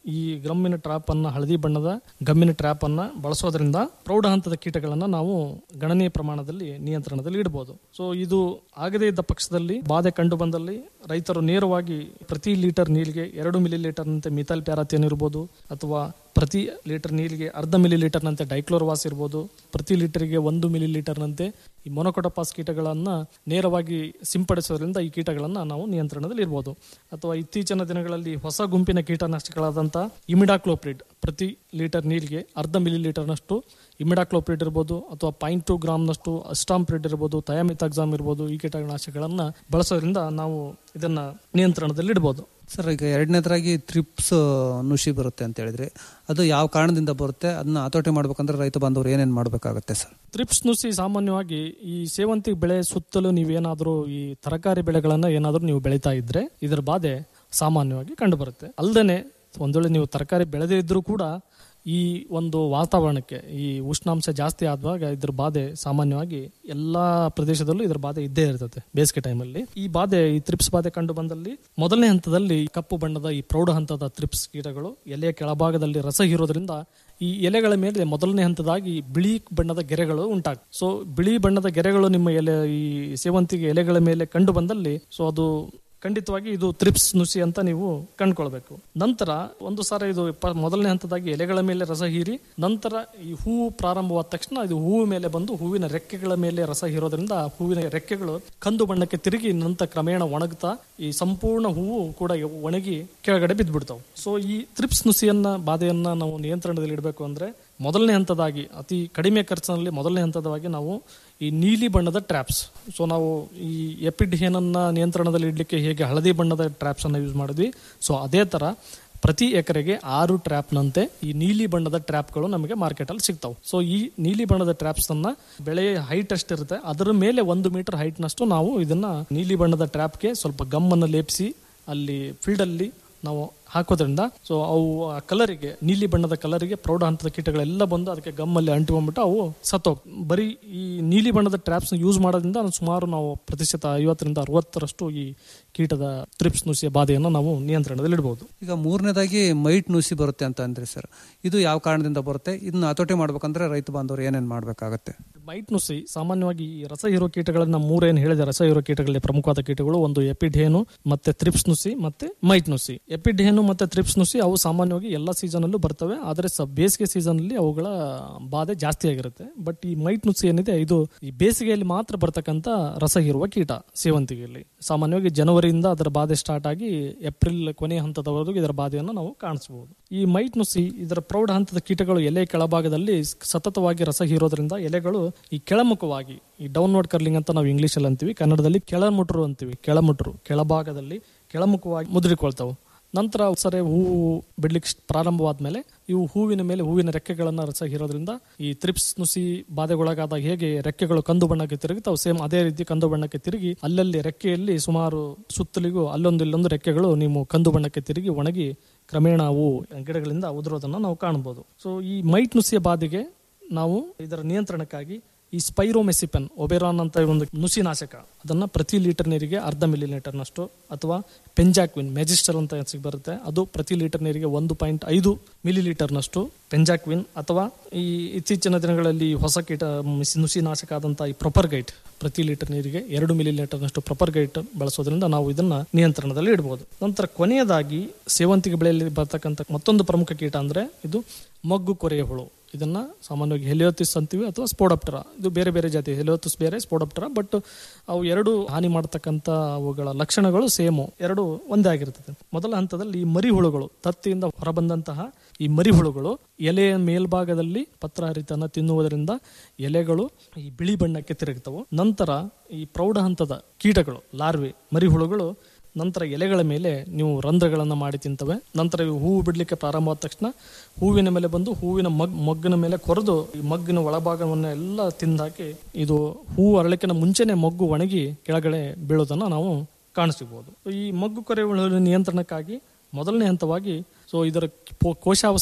Speaker 13: ಈ ಗಮ್ಮಿನ ಟ್ರಾಪ್ ಅನ್ನ ಹಳದಿ ಬಣ್ಣದ ಗಮ್ಮಿನ ಟ್ರ್ಯಾಪ್ ಅನ್ನ ಬಳಸೋದ್ರಿಂದ ಪ್ರೌಢ ಹಂತದ ಕೀಟಗಳನ್ನ ನಾವು ಗಣನೀಯ ಪ್ರಮಾಣದಲ್ಲಿ ನಿಯಂತ್ರಣದಲ್ಲಿ ಇಡಬಹುದು ಸೊ ಇದು ಆಗದೇ ಇದ್ದ ಪಕ್ಷದಲ್ಲಿ ಬಾಧೆ ಕಂಡು ಬಂದಲ್ಲಿ ರೈತರು ನೇರವಾಗಿ ಪ್ರತಿ ಲೀಟರ್ ನೀರಿಗೆ ಎರಡು ಮಿಲಿ ಲೀಟರ್ನಂತೆ ಮಿಥೈಲ್ ಪ್ಯಾರಾಥಿಯನ್ ಇರ್ಬೋದು ಅಥವಾ ಪ್ರತಿ ಲೀಟರ್ ನೀರಿಗೆ ಅರ್ಧ ಮಿಲಿ ಲೀಟರ್ನಂತೆ ಡೈಕ್ಲೋರ್ವಾಸ್ ಇರ್ಬೋದು ಪ್ರತಿ ಲೀಟರ್ಗೆ ಒಂದು ಮಿಲಿ ಲೀಟರ್ನಂತೆ ಈ ಮೊನೊಕೊಟಪಾಸ್ ಕೀಟಗಳನ್ನ ನೇರವಾಗಿ ಸಿಂಪಡಿಸೋದ್ರಿಂದ ಈ ಕೀಟಗಳನ್ನ ನಾವು ನಿಯಂತ್ರಣದಲ್ಲಿ ಇರ್ಬೋದು ಅಥವಾ ಇತ್ತೀಚಿನ ದಿನಗಳಲ್ಲಿ ಹೊಸ ಗುಂಪಿನ ಕೀಟನಾಶಕಗಳಾದಂಥ ಇಮಿಡಾಕ್ಲೋಪ್ರಿಡ್ ಪ್ರತಿ ಲೀಟರ್ ನೀರಿಗೆ ಅರ್ಧ ಮಿಲಿ ಲೀಟರ್ನಷ್ಟು ಇಮಿಡಾಕ್ಲೋಪ್ರಿಡ್ ಇರ್ಬೋದು ಅಥವಾ ಪಾಯಿಂಟ್ ಟು ಗ್ರಾಮ್ನಷ್ಟು ಅಸ್ಟಾಂಪ್ರಿಡ್ ಇರ್ಬೋದು ಥಯಾಮಿತಾಕ್ಸಾಮ್ ಇರ್ಬೋದು ಈ ಕೀಟನಾಶಕಗಳನ್ನ ಬಳಸೋದ್ರಿಂದ ನಾವು ಇದನ್ನ ನಿಯಂತ್ರಣದಲ್ಲಿ ಇಡ್ಬೋದು
Speaker 12: ಸರ್ ಈಗ ಎರಡನೇದಾಗಿ ತ್ರಿಪ್ಸ್ ನುಷಿ ಬರುತ್ತೆ ಅಂತ ಹೇಳಿದ್ರಿ ಅದು ಯಾವ ಕಾರಣದಿಂದ ಬರುತ್ತೆ ಅದನ್ನ ಹತೋಟಿ ಮಾಡ್ಬೇಕಂದ್ರೆ ರೈತ ಬಾಂಧವರು ಏನೇನು ಮಾಡಬೇಕಾಗುತ್ತೆ ಸರ್
Speaker 13: ತ್ರಿಪ್ಸ್ ನುಸಿ ಸಾಮಾನ್ಯವಾಗಿ ಈ ಸೇವಂತಿ ಬೆಳೆ ಸುತ್ತಲೂ ನೀವೇನಾದರೂ ಈ ತರಕಾರಿ ಬೆಳೆಗಳನ್ನ ಏನಾದರೂ ನೀವು ಬೆಳೀತಾ ಇದ್ರೆ ಇದರ ಬಾಧೆ ಸಾಮಾನ್ಯವಾಗಿ ಕಂಡುಬರುತ್ತೆ ಅಲ್ಲದೆ ಒಂದ್ ವೇಳೆ ನೀವು ತರಕಾರಿ ಬೆಳೆದೇ ಇದ್ರೂ ಕೂಡ ಈ ಒಂದು ವಾತಾವರಣಕ್ಕೆ ಈ ಉಷ್ಣಾಂಶ ಜಾಸ್ತಿ ಆದಾಗ ಇದ್ರ ಬಾಧೆ ಸಾಮಾನ್ಯವಾಗಿ ಎಲ್ಲಾ ಪ್ರದೇಶದಲ್ಲೂ ಇದ್ರ ಬಾಧೆ ಇದ್ದೇ ಇರ್ತದೆ ಬೇಸಿಗೆ ಟೈಮಲ್ಲಿ ಈ ಬಾಧೆ ಈ ತ್ರಿಪ್ಸ್ ಬಾಧೆ ಕಂಡು ಬಂದಲ್ಲಿ ಮೊದಲನೇ ಹಂತದಲ್ಲಿ ಕಪ್ಪು ಬಣ್ಣದ ಈ ಪ್ರೌಢ ಹಂತದ ತ್ರಿಪ್ಸ್ ಕೀಟಗಳು ಎಲೆಯ ಕೆಳಭಾಗದಲ್ಲಿ ರಸ ಹೀರೋದ್ರಿಂದ ಈ ಎಲೆಗಳ ಮೇಲೆ ಮೊದಲನೇ ಹಂತದಾಗಿ ಬಿಳಿ ಬಣ್ಣದ ಗೆರೆಗಳು ಉಂಟಾಗ್ತವೆ ಸೊ ಬಿಳಿ ಬಣ್ಣದ ಗೆರೆಗಳು ನಿಮ್ಮ ಎಲೆ ಈ ಸೇವಂತಿಗೆ ಎಲೆಗಳ ಮೇಲೆ ಕಂಡು ಬಂದಲ್ಲಿ ಸೊ ಅದು ಖಂಡಿತವಾಗಿ ಇದು ತ್ರಿಪ್ಸ್ ನುಸಿ ಅಂತ ನೀವು ಕಂಡ್ಕೊಳ್ಬೇಕು ನಂತರ ಒಂದು ಸಾರಿ ಇದು ಪ- ಮೊದಲನೇ ಹಂತದಾಗಿ ಎಲೆಗಳ ಮೇಲೆ ರಸ ಹೀರಿ ನಂತರ ಈ ಹೂವು ಪ್ರಾರಂಭವಾದ ತಕ್ಷಣ ಇದು ಹೂವು ಮೇಲೆ ಬಂದು ಹೂವಿನ ರೆಕ್ಕೆಗಳ ಮೇಲೆ ರಸ ಹೀರೋದ್ರಿಂದ ಹೂವಿನ ರೆಕ್ಕೆಗಳು ಕಂದು ಬಣ್ಣಕ್ಕೆ ತಿರುಗಿ ನಂತರ ಕ್ರಮೇಣ ಒಣಗ್ತಾ ಈ ಸಂಪೂರ್ಣ ಹೂವು ಕೂಡ ಒಣಗಿ ಕೆಳಗಡೆ ಬಿದ್ದ್ಬಿಡ್ತಾವೆ ಸೊ ಈ ತ್ರಿಪ್ಸ್ ನುಸಿಯನ್ನ ಬಾಧೆಯನ್ನ ನಾವು ನಿಯಂತ್ರಣದಲ್ಲಿ ಇಡಬೇಕು ಅಂದ್ರೆ ಮೊದಲನೇ ಹಂತದಾಗಿ ಅತಿ ಕಡಿಮೆ ಖರ್ಚಿನಲ್ಲಿ ಮೊದಲನೇ ಹಂತದವಾಗಿ ನಾವು ಈ ನೀಲಿ ಬಣ್ಣದ ಟ್ರ್ಯಾಪ್ಸ್ ಸೊ ನಾವು ಈ ಎಪಿಡ್ ಹೇನನ್ನ ನಿಯಂತ್ರಣದಲ್ಲಿ ಇಡಲಿಕ್ಕೆ ಹೇಗೆ ಹಳದಿ ಬಣ್ಣದ ಟ್ರ್ಯಾಪ್ಸ್ ಅನ್ನ ಯೂಸ್ ಮಾಡಿದ್ವಿ ಸೊ ಅದೇ ತರ ಪ್ರತಿ ಎಕರೆಗೆ ಆರು ಟ್ರ್ಯಾಪ್ನಂತೆ ಈ ನೀಲಿ ಬಣ್ಣದ ಟ್ರ್ಯಾಪ್ಗಳು ನಮಗೆ ಮಾರ್ಕೆಟಲ್ಲಿ ಸಿಗ್ತಾವೆ ಸೊ ಈ ನೀಲಿ ಬಣ್ಣದ ಟ್ರ್ಯಾಪ್ಸ್ ಅನ್ನ ಬೆಳೆ ಹೈಟ್ ಅಷ್ಟಿರುತ್ತೆ ಅದರ ಮೇಲೆ ಒಂದು ಮೀಟರ್ ಹೈಟ್ನಷ್ಟು ನಾವು ಇದನ್ನ ನೀಲಿ ಬಣ್ಣದ ಟ್ರ್ಯಾಪ್ಗೆ ಸ್ವಲ್ಪ ಗಮ್ಮನ್ನು ಲೇಪಿಸಿ ಅಲ್ಲಿ ಫೀಲ್ಡ್ ಅಲ್ಲಿ ನಾವು ಹಾಕೋದ್ರಿಂದ ಸೊ ಅವು ಆ ಕಲರಿಗೆ ನೀಲಿ ಬಣ್ಣದ ಕಲರಿಗೆ ಪ್ರೌಢ ಹಂತದ ಕೀಟಗಳೆಲ್ಲ ಬಂದು ಅದಕ್ಕೆ ಗಮ್ಮಲ್ಲಿ ಅಂಟಿಕೊಂಡ್ಬಿಟ್ಟು ಅವು ಸತ್ತೋಗ್ ಬರೀ ಈ ನೀಲಿ ಬಣ್ಣದ ಟ್ರ್ಯಾಪ್ಸ್ ಯೂಸ್ ಮಾಡೋದ್ರಿಂದ ಸುಮಾರು ನಾವು ಪ್ರತಿಶತ ಐವತ್ತರಿಂದ ಅರವತ್ತರಷ್ಟು ಈ ಕೀಟದ ತ್ರಿಪ್ಸ್ ನುಸಿಯ ಬಾಧೆಯನ್ನು ನಾವು ನಿಯಂತ್ರಣದಲ್ಲಿ ಇಡಬಹುದು
Speaker 12: ಈಗ ಮೂರನೇದಾಗಿ ಮೈಟ್ ನುಸಿ ಬರುತ್ತೆ ಅಂತ ಅಂದ್ರಿ ಸರ್ ಇದು ಯಾವ ಕಾರಣದಿಂದ ಬರುತ್ತೆ ಇದನ್ನ ಹತೋಟಿ ಮಾಡ್ಬೇಕಂದ್ರೆ ರೈತ ಬಾಂಧವರು ಏನೇನು ಮಾಡಬೇಕಾಗತ್ತೆ
Speaker 13: ಮೈಟ್ ನುಸಿ ಸಾಮಾನ್ಯವಾಗಿ ಈ ರಸ ಹೀರೋ ಕೀಟಗಳನ್ನ ಮೂರೇನು ಹೇಳಿದೆ ರಸ ಹೀರೋ ಕೀಟಗಳಲ್ಲಿ ಪ್ರಮುಖವಾದ ಕೀಟಗಳು ಒಂದು ಎಪಿಡೇನು ಮತ್ತೆ ತ್ರಿಪ್ಸ್ ನುಸಿ ಮತ್ತೆ ಮೈಟ್ ನುಸಿ ಎಪಿಡೇನು ಮತ್ತೆ ತ್ರಿಪ್ಸ್ ನುಸಿ ಅವು ಸಾಮಾನ್ಯವಾಗಿ ಎಲ್ಲ ಸೀಸನ್ ಅಲ್ಲೂ ಬರ್ತವೆ ಆದರೆ ಸ ಬೇಸಿಗೆ ಸೀಸನ್ ಅಲ್ಲಿ ಅವುಗಳ ಬಾಧೆ ಜಾಸ್ತಿ ಆಗಿರುತ್ತೆ ಬಟ್ ಈ ಮೈಟ್ ನುಸಿ ಏನಿದೆ ಇದು ಈ ಬೇಸಿಗೆಯಲ್ಲಿ ಮಾತ್ರ ಬರ್ತಕ್ಕಂತ ರಸ ಹೀರುವ ಕೀಟ ಸೇವಂತಿಗೆಯಲ್ಲಿ ಸಾಮಾನ್ಯವಾಗಿ ಜನವರಿಯಿಂದ ಅದರ ಬಾಧೆ ಸ್ಟಾರ್ಟ್ ಆಗಿ ಏಪ್ರಿಲ್ ಕೊನೆಯ ಹಂತದವರೆಗೂ ಇದರ ಬಾಧೆಯನ್ನು ನಾವು ಕಾಣಿಸಬಹುದು ಈ ಮೈಟ್ ನುಸಿ ಇದರ ಪ್ರೌಢ ಹಂತದ ಕೀಟಗಳು ಎಲೆ ಕೆಳಭಾಗದಲ್ಲಿ ಸತತವಾಗಿ ರಸ ಹೀರೋದ್ರಿಂದ ಎಲೆಗಳು ಈ ಕೆಳಮುಖವಾಗಿ ಈ ಡೌನ್ವರ್ಡ್ ಕರ್ಲಿಂಗ್ ಅಂತ ನಾವು ಇಂಗ್ಲಿಷ್ ಅಲ್ಲಿ ಅಂತೀವಿ ಕನ್ನಡದಲ್ಲಿ ಕೆಳಮುಟ್ರು ಅಂತೀವಿ ಕೆಳಮುಟ್ರು ಕೆಳಭಾಗದಲ್ಲಿ ಕೆಳಮುಖವಾಗಿ ಮುದ್ರಿಕೊಳ್ತಾವೆ ನಂತರ ಸರಿ ಹೂವು ಬಿಡ್ಲಿಕ್ಕೆ ಪ್ರಾರಂಭವಾದ್ಮೇಲೆ ಇವು ಹೂವಿನ ಮೇಲೆ ಹೂವಿನ ರೆಕ್ಕೆಗಳನ್ನ ರಸ ಹೀರೋದ್ರಿಂದ ಈ ತ್ರಿಪ್ಸ್ ನುಸಿ ಬಾಧೆಗೊಳಗಾದಾಗ ಹೇಗೆ ರೆಕ್ಕೆಗಳು ಕಂದು ಬಣ್ಣಕ್ಕೆ ತಿರುಗುತ್ತಾವೆ ಸೇಮ್ ಅದೇ ರೀತಿ ಕಂದು ಬಣ್ಣಕ್ಕೆ ತಿರುಗಿ ಅಲ್ಲಲ್ಲಿ ರೆಕ್ಕೆಯಲ್ಲಿ ಸುಮಾರು ಸುತ್ತಲಿಗೂ ಅಲ್ಲೊಂದು ಇಲ್ಲೊಂದು ರೆಕ್ಕೆಗಳು ನೀವು ಕಂದು ಬಣ್ಣಕ್ಕೆ ತಿರುಗಿ ಒಣಗಿ ಕ್ರಮೇಣ ಅವು ಗಿಡಗಳಿಂದ ಉದುರೋದನ್ನ ನಾವು ಕಾಣಬಹುದು ಸೊ ಈ ಮೈಟ್ ನುಸಿಯ ಬಾಧೆಗೆ ನಾವು ಇದರ ನಿಯಂತ್ರಣಕ್ಕಾಗಿ ಈ ಸ್ಪೈರೋಮೆಸಿಪನ್ ಒಬೆರಾನ್ ಅಂತ ಒಂದು ನುಸಿನಾಶಕ ಅದನ್ನ ಪ್ರತಿ ಲೀಟರ್ ನೀರಿಗೆ ಅರ್ಧ ಮಿಲಿ ಲೀಟರ್ನಷ್ಟು ಅಥವಾ ಪೆಂಜಾಕ್ವಿನ್ ಮೆಜಿಸ್ಟರ್ ಅಂತ ಸಿಗ್ ಬರುತ್ತೆ ಅದು ಪ್ರತಿ ಲೀಟರ್ ನೀರಿಗೆ ಒಂದು ಪಾಯಿಂಟ್ ಐದು ಮಿಲಿ ಲೀಟರ್ನಷ್ಟು ಪೆಂಜಾಕ್ವಿನ್ ಅಥವಾ ಈ ಇತ್ತೀಚಿನ ದಿನಗಳಲ್ಲಿ ಹೊಸ ಕೀಟ ಮಿಸ್- ನುಸಿನಾಶಕ ಆದಂತಹ ಈ ಪ್ರೊಪರ್ಗೈಟ್ ಪ್ರತಿ ಲೀಟರ್ ನೀರಿಗೆ ಎರಡು ಮಿಲಿ ಲೀಟರ್ನಷ್ಟು ಪ್ರೊಪರ್ಗೈಟ್ ಬಳಸೋದ್ರಿಂದ ನಾವು ಇದನ್ನ ನಿಯಂತ್ರಣದಲ್ಲಿ ಇಡಬಹುದು ನಂತರ ಕೊನೆಯದಾಗಿ ಸೇವಂತಿಗೆ ಬೆಳೆಯಲ್ಲಿ ಬರ್ತಕ್ಕಂಥ ಮತ್ತೊಂದು ಪ್ರಮುಖ ಕೀಟ ಅಂದ್ರೆ ಇದು ಮಗ್ಗು ಕೊರೆಯ ಹುಳು ಇದನ್ನ ಸಾಮಾನ್ಯವಾಗಿ ಹೆಲಿಯೋತಿಸ್ ಅಂತೀವಿ ಅಥವಾ ಸ್ಪೋಡಪ್ಟರ ಇದು ಬೇರೆ ಬೇರೆ ಜಾತಿ ಹೆಲಿಯೋತಿಸ್ ಬೇರೆ ಸ್ಪೋಡಪ್ಟರ ಬಟ್ ಅವು ಎರಡು ಹಾನಿ ಮಾಡತಕ್ಕಂತ ಅವುಗಳ ಲಕ್ಷಣಗಳು ಸೇಮು ಎರಡು ಒಂದೇ ಆಗಿರ್ತದೆ ಮೊದಲ ಹಂತದಲ್ಲಿ ಈ ಮರಿ ಹುಳುಗಳು ತತ್ತಿಯಿಂದ ಹೊರಬಂದಂತಹ ಈ ಮರಿ ಹುಳುಗಳು ಎಲೆಯ ಮೇಲ್ಭಾಗದಲ್ಲಿ ಪತ್ರಹರಿತನ ತಿನ್ನುವುದರಿಂದ ಎಲೆಗಳು ಈ ಬಿಳಿ ಬಣ್ಣಕ್ಕೆ ತಿರುಗ್ತವು ನಂತರ ಈ ಪ್ರೌಢ ಹಂತದ ಕೀಟಗಳು ಲಾರ್ವೆ ಮರಿ ಹುಳುಗಳು ನಂತರ ಎಲೆಗಳ ಮೇಲೆ ನೀವು ರಂಧ್ರಗಳನ್ನು ಮಾಡಿ ತಿಂತವೆ ನಂತರ ಇವು ಹೂವು ಬಿಡಲಿಕ್ಕೆ ಪ್ರಾರಂಭವಾದ ತಕ್ಷಣ ಹೂವಿನ ಮೇಲೆ ಬಂದು ಹೂವಿನ ಮಗ್ ಮೊಗ್ಗಿನ ಮೇಲೆ ಕೊರೆದು ಈ ಮಗ್ಗಿನ ಒಳಭಾಗವನ್ನು ಎಲ್ಲ ತಿಂದಾಕಿ ಇದು ಹೂವು ಅರಳಿಕೆನ ಮುಂಚೆನೆ ಮೊಗ್ಗು ಒಣಗಿ ಕೆಳಗಡೆ ಬೀಳೋದನ್ನು ನಾವು ಕಾಣಿಸಬಹುದು ಈ ಮಗ್ಗು ಕೊರೆ ನಿಯಂತ್ರಣಕ್ಕಾಗಿ ಮೊದಲನೇ ಹಂತವಾಗಿ ಸೊ ಇದರ ಪೋ- ಕೋಶಾವಸ್ಥೆಗಳು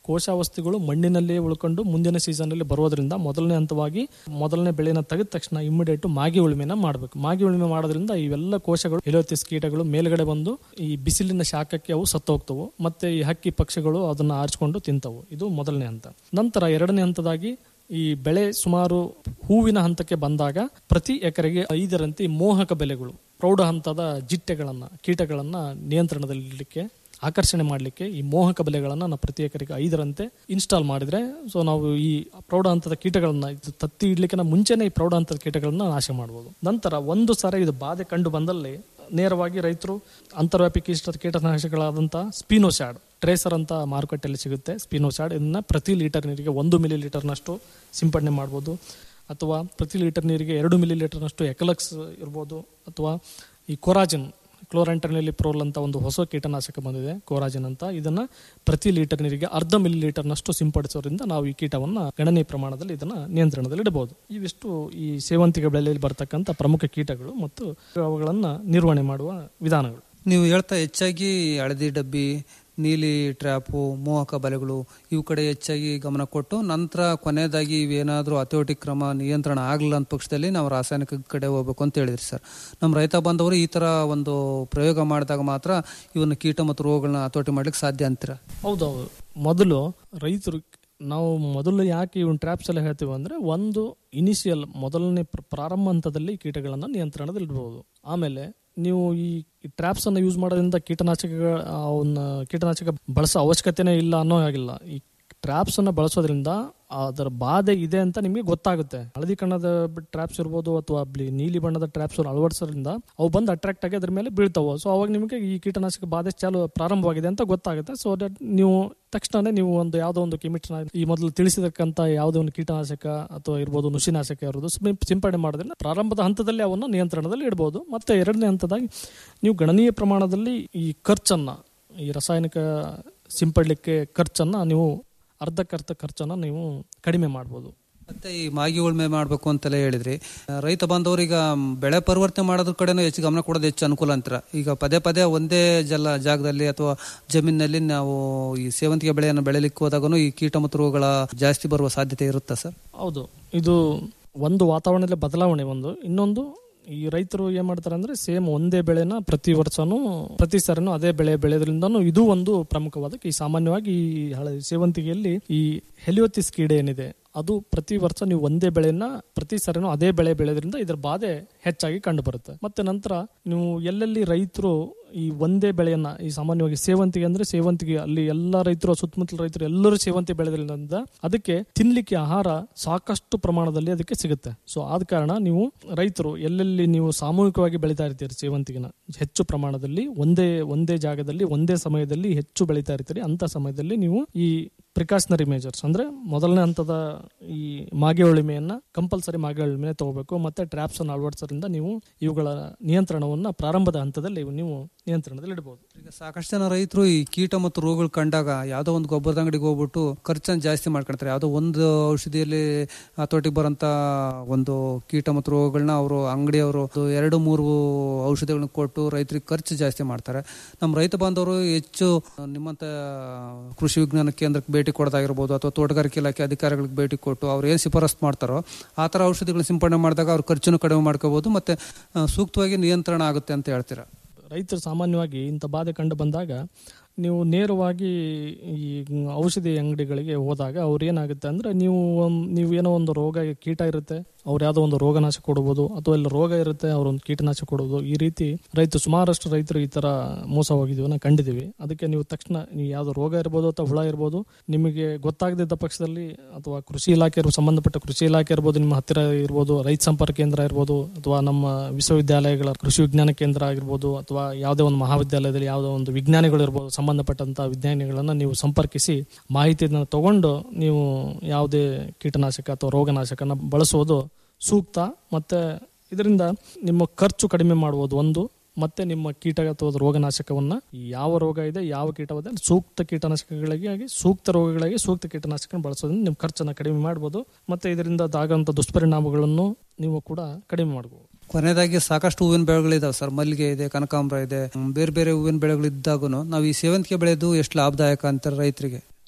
Speaker 13: ಕೋಶಾವಸ್ಥೆಗಳು ಮಣ್ಣಿನಲ್ಲೇ ಉಳ್ಕೊಂಡು ಮುಂದಿನ ಸೀಸನ್ ಅಲ್ಲಿ ಬರೋದ್ರಿಂದ ಮೊದಲನೇ ಹಂತವಾಗಿ ಮೊದಲನೇ ಬೆಳೆನ ತೆಗೆದ ತಕ್ಷಣ ಇಮಿಡಿಯೇಟ್ ಮಾಗಿ ಉಳುಮೆನ ಮಾಡಬೇಕು ಮಾಗಿ ಉಳುಮೆ ಮಾಡೋದ್ರಿಂದ ಇವೆಲ್ಲ ಕೋಶಗಳು ಎಲೋತಿಸ್ ಕೀಟಗಳು ಮೇಲ್ಗಡೆ ಬಂದು ಈ ಬಿಸಿಲಿನ ಶಾಖಕ್ಕೆ ಅವು ಸತ್ತು ಹೋಗ್ತವು ಮತ್ತೆ ಈ ಹಕ್ಕಿ ಪಕ್ಷಿಗಳು ಅದನ್ನ ಆರಿಸ್ಕೊಂಡು ತಿಂತವು ಇದು ಮೊದಲನೇ ಹಂತ ನಂತರ ಎರಡನೇ ಹಂತದಾಗಿ ಈ ಬೆಳೆ ಸುಮಾರು ಹೂವಿನ ಹಂತಕ್ಕೆ ಬಂದಾಗ ಪ್ರತಿ ಎಕರೆಗೆ ಐದರಂತೆ ಮೋಹಕ ಬೆಲೆಗಳು ಪ್ರೌಢ ಹಂತದ ಜಿಟ್ಟೆಗಳನ್ನ ಕೀಟಗಳನ್ನ ನಿಯಂತ್ರಣದಲ್ಲಿಡಲಿಕ್ಕೆ ಆಕರ್ಷಣೆ ಮಾಡಲಿಕ್ಕೆ ಈ ಮೋಹಕ ಬೆಲೆಗಳನ್ನು ನಾವು ಪ್ರತಿ ಎಕರೆಗೆ ಐದರಂತೆ ಇನ್ಸ್ಟಾಲ್ ಮಾಡಿದ್ರೆ ಸೊ ನಾವು ಈ ಪ್ರೌಢ ಹಂತದ ಕೀಟಗಳನ್ನ ಇದು ತತ್ತಿ ಇಡ್ಲಿಕ್ಕೆ ಮುಂಚೆನೆ ಈ ಪ್ರೌಢ ಹಂತದ ಕೀಟಗಳನ್ನ ನಾಶ ಮಾಡಬಹುದು ನಂತರ ಒಂದು ಸಾರಿ ಇದು ಬಾಧೆ ಕಂಡು ಬಂದಲ್ಲಿ ನೇರವಾಗಿ ರೈತರು ಅಂತರ್ವ್ಯಾಪಿ ಕೀಟ ಕೀಟನಾಶಕಗಳಾದಂಥ ಸ್ಪಿನೋಸ್ಯಾಡ್ ಟ್ರೇಸರ್ ಅಂತ ಮಾರುಕಟ್ಟೆಯಲ್ಲಿ ಸಿಗುತ್ತೆ ಸ್ಪಿನೋಸ್ಯಾಡ್ ಇದನ್ನ ಪ್ರತಿ ಲೀಟರ್ ನೀರಿಗೆ ಒಂದು ಮಿಲಿ ಲೀಟರ್ನಷ್ಟು ಸಿಂಪಡಣೆ ಮಾಡ್ಬೋದು ಅಥವಾ ಪ್ರತಿ ಲೀಟರ್ ನೀರಿಗೆ ಎರಡು ಮಿಲಿ ಲೀಟರ್ನಷ್ಟು ಎಕಲಕ್ಸ್ ಇರ್ಬೋದು ಅಥವಾ ಈ ಕೊರಾಜಿನ್ ಕ್ಲೋರಂಟರ್ನಲ್ಲಿ ಪ್ರೋಲ್ ಅಂತ ಒಂದು ಹೊಸ ಕೀಟನಾಶಕ ಬಂದಿದೆ ಕೋರಾಜಿನ್ ಅಂತ ಇದನ್ನ ಪ್ರತಿ ಲೀಟರ್ ನೀರಿಗೆ ಅರ್ಧ ಮಿಲಿ ಲೀಟರ್ನಷ್ಟು ಸಿಂಪಡಿಸೋದ್ರಿಂದ ನಾವು ಈ ಕೀಟವನ್ನ ಗಣನೀಯ ಪ್ರಮಾಣದಲ್ಲಿ ಇದನ್ನ ನಿಯಂತ್ರಣದಲ್ಲಿ ಇಡಬಹುದು ಇವಿಷ್ಟು ಈ ಸೇವಂತಿಗೆ ಬೆಳೆಯಲ್ಲಿ ಬರ್ತಕ್ಕಂಥ ಪ್ರಮುಖ ಕೀಟಗಳು ಮತ್ತು ಅವುಗಳನ್ನ ನಿರ್ವಹಣೆ ಮಾಡುವ ವಿಧಾನಗಳು
Speaker 12: ನೀವು ಹೇಳ್ತಾ ಹೆಚ್ಚಾಗಿ ಹಳದಿ ಡಬ್ಬಿ ನೀಲಿ ಟ್ರ್ಯಾಪು ಮೋಹಕ ಬಲೆಗಳು ಇವು ಕಡೆ ಹೆಚ್ಚಾಗಿ ಗಮನ ಕೊಟ್ಟು ನಂತರ ಕೊನೆಯದಾಗಿ ಇವೇನಾದರೂ ಹತೋಟಿ ಕ್ರಮ ನಿಯಂತ್ರಣ ಆಗಲಿಲ್ಲ ಅಂತ ಪಕ್ಷದಲ್ಲಿ ನಾವು ರಾಸಾಯನಿಕ ಕಡೆ ಹೋಗ್ಬೇಕು ಅಂತ ಹೇಳಿದ್ರಿ ಸರ್ ನಮ್ಮ ರೈತ ಬಾಂಧವರು ಈ ಥರ ಒಂದು ಪ್ರಯೋಗ ಮಾಡಿದಾಗ ಮಾತ್ರ ಇವನ್ನ ಕೀಟ ಮತ್ತು ರೋಗಗಳನ್ನ ಹತೋಟಿ ಮಾಡ್ಲಿಕ್ಕೆ ಸಾಧ್ಯ ಅಂತೀರ
Speaker 13: ಹೌದೌದು ಮೊದಲು ರೈತರು ನಾವು ಮೊದಲು ಯಾಕೆ ಇವನ್ ಟ್ರ್ಯಾಪ್ಸ್ ಎಲ್ಲ ಹೇಳ್ತೀವಿ ಅಂದ್ರೆ ಒಂದು ಇನಿಷಿಯಲ್ ಮೊದಲನೇ ಪ್ರ- ಪ್ರಾರಂಭ ಹಂತದಲ್ಲಿ ಕೀಟಗಳನ್ನ ನಿಯಂತ್ರಣದಲ್ಲಿ ಇಡಬಹುದು ಆಮೇಲೆ ನೀವು ಈ ಟ್ರ್ಯಾಪ್ಸ್ ಅನ್ನ ಯೂಸ್ ಮಾಡೋದ್ರಿಂದ ಕೀಟನಾಶಕಗಳ ಅವನ್ನ ಕೀಟನಾಶಕ ಬಳಸೋ ಅವಶ್ಯಕತೆನೇ ಇಲ್ಲ ಅನ್ನೋ ಹಾಗಿಲ್ಲ ಈ ಟ್ರ್ಯಾಪ್ಸ್ ಅನ್ನ ಬಳಸೋದ್ರಿಂದ ಅದರ ಬಾಧೆ ಇದೆ ಅಂತ ನಿಮಗೆ ಗೊತ್ತಾಗುತ್ತೆ ಹಳದಿ ಕಣ್ಣದ ಟ್ರ್ಯಾಪ್ಸ್ ಇರ್ಬೋದು ಅಥವಾ ಬ್ಲಿ- ನೀಲಿ ಬಣ್ಣದ ಟ್ರ್ಯಾಪ್ಸ್ ಅಳವಡಿಸೋದ್ರಿಂದ ಅವು ಬಂದು ಅಟ್ರಾಕ್ಟ್ ಆಗಿ ಅದ್ರ ಮೇಲೆ ಬೀಳ್ತಾವೆ ಸೊ ಅವಾಗ ನಿಮಗೆ ಈ ಕೀಟನಾಶಕ ಬಾಧೆ ಚಾಲು ಪ್ರಾರಂಭವಾಗಿದೆ ಅಂತ ಗೊತ್ತಾಗುತ್ತೆ ಸೊ ದಟ್ ನೀವು ತಕ್ಷಣ ನೀವು ಒಂದು ಯಾವುದೋ ಒಂದು ಕೆಮಿಟ್ನ ಈ ಮೊದಲು ತಿಳಿಸಿದಕ್ಕಂತ ಯಾವುದೋ ಒಂದು ಕೀಟನಾಶಕ ಅಥವಾ ಇರ್ಬೋದು ನುಸಿನಾಶಕ ಇರೋದು ಸಿಂ- ಸಿಂಪಡಣೆ ಮಾಡೋದ್ರಿಂದ ಪ್ರಾರಂಭದ ಹಂತದಲ್ಲಿ ಅವನ್ನು ನಿಯಂತ್ರಣದಲ್ಲಿ ಇಡಬಹುದು ಮತ್ತೆ ಎರಡನೇ ಹಂತದಾಗಿ ನೀವು ಗಣನೀಯ ಪ್ರಮಾಣದಲ್ಲಿ ಈ ಖರ್ಚನ್ನ ಈ ರಾಸಾಯನಿಕ ಸಿಂಪಡಲಿಕ್ಕೆ ಖರ್ಚನ್ನ ನೀವು ಅರ್ಧಕ್ಕರ್ಧ ಖರ್ಚನ್ನ ನೀವು ಕಡಿಮೆ ಮಾಡ್ಬೋದು
Speaker 12: ಮತ್ತೆ ಈ ಮಾಗಿ ಉಳ್ಮೆ ಮಾಡಬೇಕು ಅಂತೆಲ್ಲ ಹೇಳಿದ್ರಿ ಆ, ರೈತ ಬಾಂಧವರು ಈಗ ಬೆಳೆ ಪರಿವರ್ತನೆ ಮಾಡೋದ್ರ ಕಡೆನೂ ಹೆಚ್ಚು ಗಮನ ಕೊಡೋದು ಹೆಚ್ಚು ಅನುಕೂಲ ಅಂತೀರ ಈಗ ಪದೇ ಪದೇ ಒಂದೇ ಜಲ ಜಾಗದಲ್ಲಿ ಅಥವಾ ಜಮೀನಿನಲ್ಲಿ ನಾವು ಈ ಸೇವಂತಿಗೆ ಬೆಳೆಯನ್ನು ಬೆಳೆಯಲಿಕ್ಕೆ ಹೋದಾಗೂ ಈ ಕೀಟ ಮತ್ತು ರೋಗಗಳ ಜಾಸ್ತಿ ಬರುವ ಸಾಧ್ಯತೆ ಇರುತ್ತಾ ಸರ್
Speaker 13: ಹೌದು ಇದು ಒಂದು ವಾತಾವರಣದಲ್ಲಿ ಬದಲಾವಣೆ ಒಂದು ಇನ್ನೊಂದು ಈ ರೈತರು ಏನ್ ಮಾಡ್ತಾರೆ ಅಂದ್ರೆ ಸೇಮ್ ಒಂದೇ ಬೆಳೆನ ಪ್ರತಿ ವರ್ಷನೂ ಪ್ರತಿ ಸರಿನೂ ಅದೇ ಬೆಳೆ ಬೆಳೆಯೋದ್ರಿಂದನೂ ಇದು ಒಂದು ಪ್ರಮುಖವಾದ ಈ ಸಾಮಾನ್ಯವಾಗಿ ಈ ಹಳೆ ಸೇವಂತಿಗೆಯಲ್ಲಿ ಈ ಹೆಲಿಯೋತಿಸ್ ಕೀಡೆ ಏನಿದೆ ಅದು ಪ್ರತಿ ವರ್ಷ ನೀವು ಒಂದೇ ಬೆಳೆಯನ್ನ ಪ್ರತಿ ಸರಿನೂ ಅದೇ ಬೆಳೆ ಬೆಳೆಯೋದ್ರಿಂದ ಇದರ ಬಾಧೆ ಹೆಚ್ಚಾಗಿ ಕಂಡು ಬರುತ್ತೆ ಮತ್ತೆ ನಂತರ ನೀವು ಎಲ್ಲೆಲ್ಲಿ ರೈತರು ಈ ಒಂದೇ ಬೆಳೆಯನ್ನ ಈ ಸಾಮಾನ್ಯವಾಗಿ ಸೇವಂತಿಗೆ ಅಂದ್ರೆ ಸೇವಂತಿಗೆ ಅಲ್ಲಿ ಎಲ್ಲ ರೈತರು ಸುತ್ತಮುತ್ತಲ ರೈತರು ಎಲ್ಲರೂ ಸೇವಂತಿಗೆ ಬೆಳೆದ್ರಿಂದ ಅದಕ್ಕೆ ತಿನ್ಲಿಕ್ಕೆ ಆಹಾರ ಸಾಕಷ್ಟು ಪ್ರಮಾಣದಲ್ಲಿ ಅದಕ್ಕೆ ಸಿಗುತ್ತೆ ಸೊ ಆದ ಕಾರಣ ನೀವು ರೈತರು ಎಲ್ಲೆಲ್ಲಿ ನೀವು ಸಾಮೂಹಿಕವಾಗಿ ಬೆಳೀತಾ ಇರ್ತೀರಿ ಸೇವಂತಿಗೆನ ಹೆಚ್ಚು ಪ್ರಮಾಣದಲ್ಲಿ ಒಂದೇ ಒಂದೇ ಜಾಗದಲ್ಲಿ ಒಂದೇ ಸಮಯದಲ್ಲಿ ಹೆಚ್ಚು ಬೆಳೀತಾ ಇರ್ತೀರಿ ಅಂತ ಸಮಯದಲ್ಲಿ ನೀವು ಈ ಪ್ರಿಕಾಷನರಿ ಮೇಜರ್ಸ್ ಅಂದ್ರೆ ಮೊದಲನೇ ಹಂತದ ಈ ಮಾಗೆ ಉಳಿಮೆಯನ್ನ ಕಂಪಲ್ಸರಿ ಮಾಗೆ ಉಳಿಮೆ ತಗೋಬೇಕು ಮತ್ತೆ ಟ್ರ್ಯಾಪ್ಸ್ ಅನ್ನು ಅಳವಡಿಸೋದ್ರಿಂದ ನೀವು ಇವುಗಳ ನಿಯಂತ್ರಣವನ್ನ ಪ್ರಾರಂಭದ ಹಂತದಲ್ಲಿ ನೀವು ನಿಯಂತ್ರಣದಲ್ಲಿ ಇಡಬಹುದು
Speaker 12: ಈಗ ಸಾಕಷ್ಟು ಜನ ರೈತರು ಈ ಕೀಟ ಮತ್ತು ರೋಗಗಳು ಕಂಡಾಗ ಯಾವುದೋ ಒಂದು ಗೊಬ್ಬರದ ಅಂಗಡಿಗೆ ಹೋಗ್ಬಿಟ್ಟು ಖರ್ಚನ್ನು ಜಾಸ್ತಿ ಮಾಡ್ಕೊಳ್ತಾರೆ ಯಾವುದೋ ಒಂದು ಔಷಧಿಯಲ್ಲಿ ಹತೋಟಿಗೆ ಬರೋಂಥ ಒಂದು ಕೀಟ ಮತ್ತು ರೋಗಗಳನ್ನ ಅವರು ಅಂಗಡಿಯವರು ಎರಡು ಮೂರು ಔಷಧಿಗಳನ್ನ ಕೊಟ್ಟು ರೈತರಿಗೆ ಖರ್ಚು ಜಾಸ್ತಿ ಮಾಡ್ತಾರೆ ನಮ್ಮ ರೈತ ಬಾಂಧವರು ಹೆಚ್ಚು ನಿಮ್ಮಂತ ಕೃಷಿ ವಿಜ್ಞಾನ ಕೇಂದ್ರಕ್ಕೆ ಭೇಟಿ ಕೊಡೋದಾಗಿರ್ಬೋದು ಅಥವಾ ತೋಟಗಾರಿಕೆ ಇಲಾಖೆ ಅಧಿಕಾರಿಗಳಿಗೆ ಭೇಟಿ ಕೊಟ್ಟು ಅವ್ರು ಏನು ಶಿಫಾರಸ್ ಮಾಡ್ತಾರೋ ಆ ಥರ ಔಷಧಿಗಳನ್ನ ಸಿಂಪಡಣೆ ಮಾಡಿದಾಗ ಅವ್ರ ಖರ್ಚನ್ನು ಕಡಿಮೆ ಮಾಡ್ಕೋಬಹುದು ಮತ್ತೆ ಆ, ಸೂಕ್ತವಾಗಿ ನಿಯಂತ್ರಣ ಆಗುತ್ತೆ ಅಂತ ಹೇಳ್ತೀರಾ
Speaker 13: ರೈತರು ಸಾಮಾನ್ಯವಾಗಿ ಇಂಥ ಬಾಧೆ ಕಂಡು ಬಂದಾಗ ನೀವು ನೇರವಾಗಿ ಈ ಔಷಧಿ ಅಂಗಡಿಗಳಿಗೆ ಹೋದಾಗ ಅವ್ರು ಏನಾಗುತ್ತೆ ಅಂದ್ರೆ ನೀವು ಒಂದ್- ನೀವು ಏನೋ ಒಂದು ರೋಗ ಕೀಟ ಇರುತ್ತೆ ಅವ್ರು ಯಾವುದೋ ಒಂದು ರೋಗನಾಶಕ ಕೊಡ್ಬೋದು ಅಥವಾ ಇಲ್ಲಿ ರೋಗ ಇರುತ್ತೆ ಅವ್ರೊಂದು ಕೀಟನಾಶಕ ಕೊಡೋದು ಈ ರೀತಿ ರೈತರು ಸುಮಾರಷ್ಟು ರೈತರು ಈ ತರ ಮೋಸ ಹೋಗಿದ್ದೀವಿ ಕಂಡಿದ್ದೀವಿ ಅದಕ್ಕೆ ನೀವು ತಕ್ಷಣ ನೀವು ಯಾವ್ದೋ ರೋಗ ಇರ್ಬೋದು ಅಥವಾ ಹುಳ ಇರ್ಬೋದು ನಿಮಗೆ ಗೊತ್ತಾಗದಿದ್ದ ಪಕ್ಷದಲ್ಲಿ ಅಥವಾ ಕೃಷಿ ಇಲಾಖೆ ಇರ್ಬೋದು, ಸಂಬಂಧಪಟ್ಟ ಕೃಷಿ ಇಲಾಖೆ ಇರ್ಬೋದು ನಿಮ್ಮ ಹತ್ತಿರ ಇರ್ಬೋದು ರೈತ ಸಂಪರ್ಕ ಕೇಂದ್ರ ಇರ್ಬೋದು ಅಥವಾ ನಮ್ಮ ವಿಶ್ವವಿದ್ಯಾಲಯಗಳ ಕೃಷಿ ವಿಜ್ಞಾನ ಕೇಂದ್ರ ಆಗಿರ್ಬೋದು ಅಥವಾ ಯಾವುದೇ ಒಂದು ಮಹಾವಿದ್ಯಾಲಯದಲ್ಲಿ ಯಾವುದೋ ಒಂದು ವಿಜ್ಞಾನಿಗಳು ಇರ್ಬೋದು ಸಂಬಂಧಪಟ್ಟಂತ ವಿಜ್ಞಾನಿಗಳನ್ನ ನೀವು ಸಂಪರ್ಕಿಸಿ ಮಾಹಿತಿಯನ್ನು ತಗೊಂಡು ನೀವು ಯಾವುದೇ ಕೀಟನಾಶಕ ಅಥವಾ ರೋಗನಾಶಕನ ಬಳಸುವುದು ಸೂಕ್ತ ಮತ್ತೆ ಇದರಿಂದ ನಿಮ್ಮ ಖರ್ಚು ಕಡಿಮೆ ಮಾಡುವುದು ಒಂದು ಮತ್ತೆ ನಿಮ್ಮ ಕೀಟ ಅಥವಾ ರೋಗನಾಶಕವನ್ನ ಯಾವ ರೋಗ ಇದೆ ಯಾವ ಕೀಟವಿದೆ ಅಲ್ಲಿ ಸೂಕ್ತ ಕೀಟನಾಶಕಗಳಿಗಾಗಿ ಸೂಕ್ತ ರೋಗಗಳಿಗೆ ಸೂಕ್ತ ಕೀಟನಾಶಕ ಬಳಸೋದ್ರಿಂದ ನಿಮ್ಮ ಖರ್ಚನ್ನ ಕಡಿಮೆ ಮಾಡಬಹುದು ಮತ್ತೆ ಇದರಿಂದ ಆಗುವಂತ ದುಷ್ಪರಿಣಾಮಗಳನ್ನು ನೀವು ಕೂಡ ಕಡಿಮೆ ಮಾಡಬಹುದು
Speaker 12: ಕೊನೆಯದಾಗಿ ಸಾಕಷ್ಟು ಹೂವಿನ ಬೆಳೆಗಳಿದಾವೆ ಸರ್ ಮಲ್ಲಿಗೆ ಇದೆ ಕನಕಾಂಬರ ಇದೆ ಹ್ಮ್, ಬೇರೆ ಬೇರೆ ಹೂವಿನ ಬೆಳೆಗಳು ಇದ್ದಾಗೂ ನಾವು ಈ ಸೇವಂತಿಗೆ ಬೆಳೆದು ಎಷ್ಟು ಲಾಭದಾಯಕ ಅಂತಾರೆ ರೈತರಿಗೆ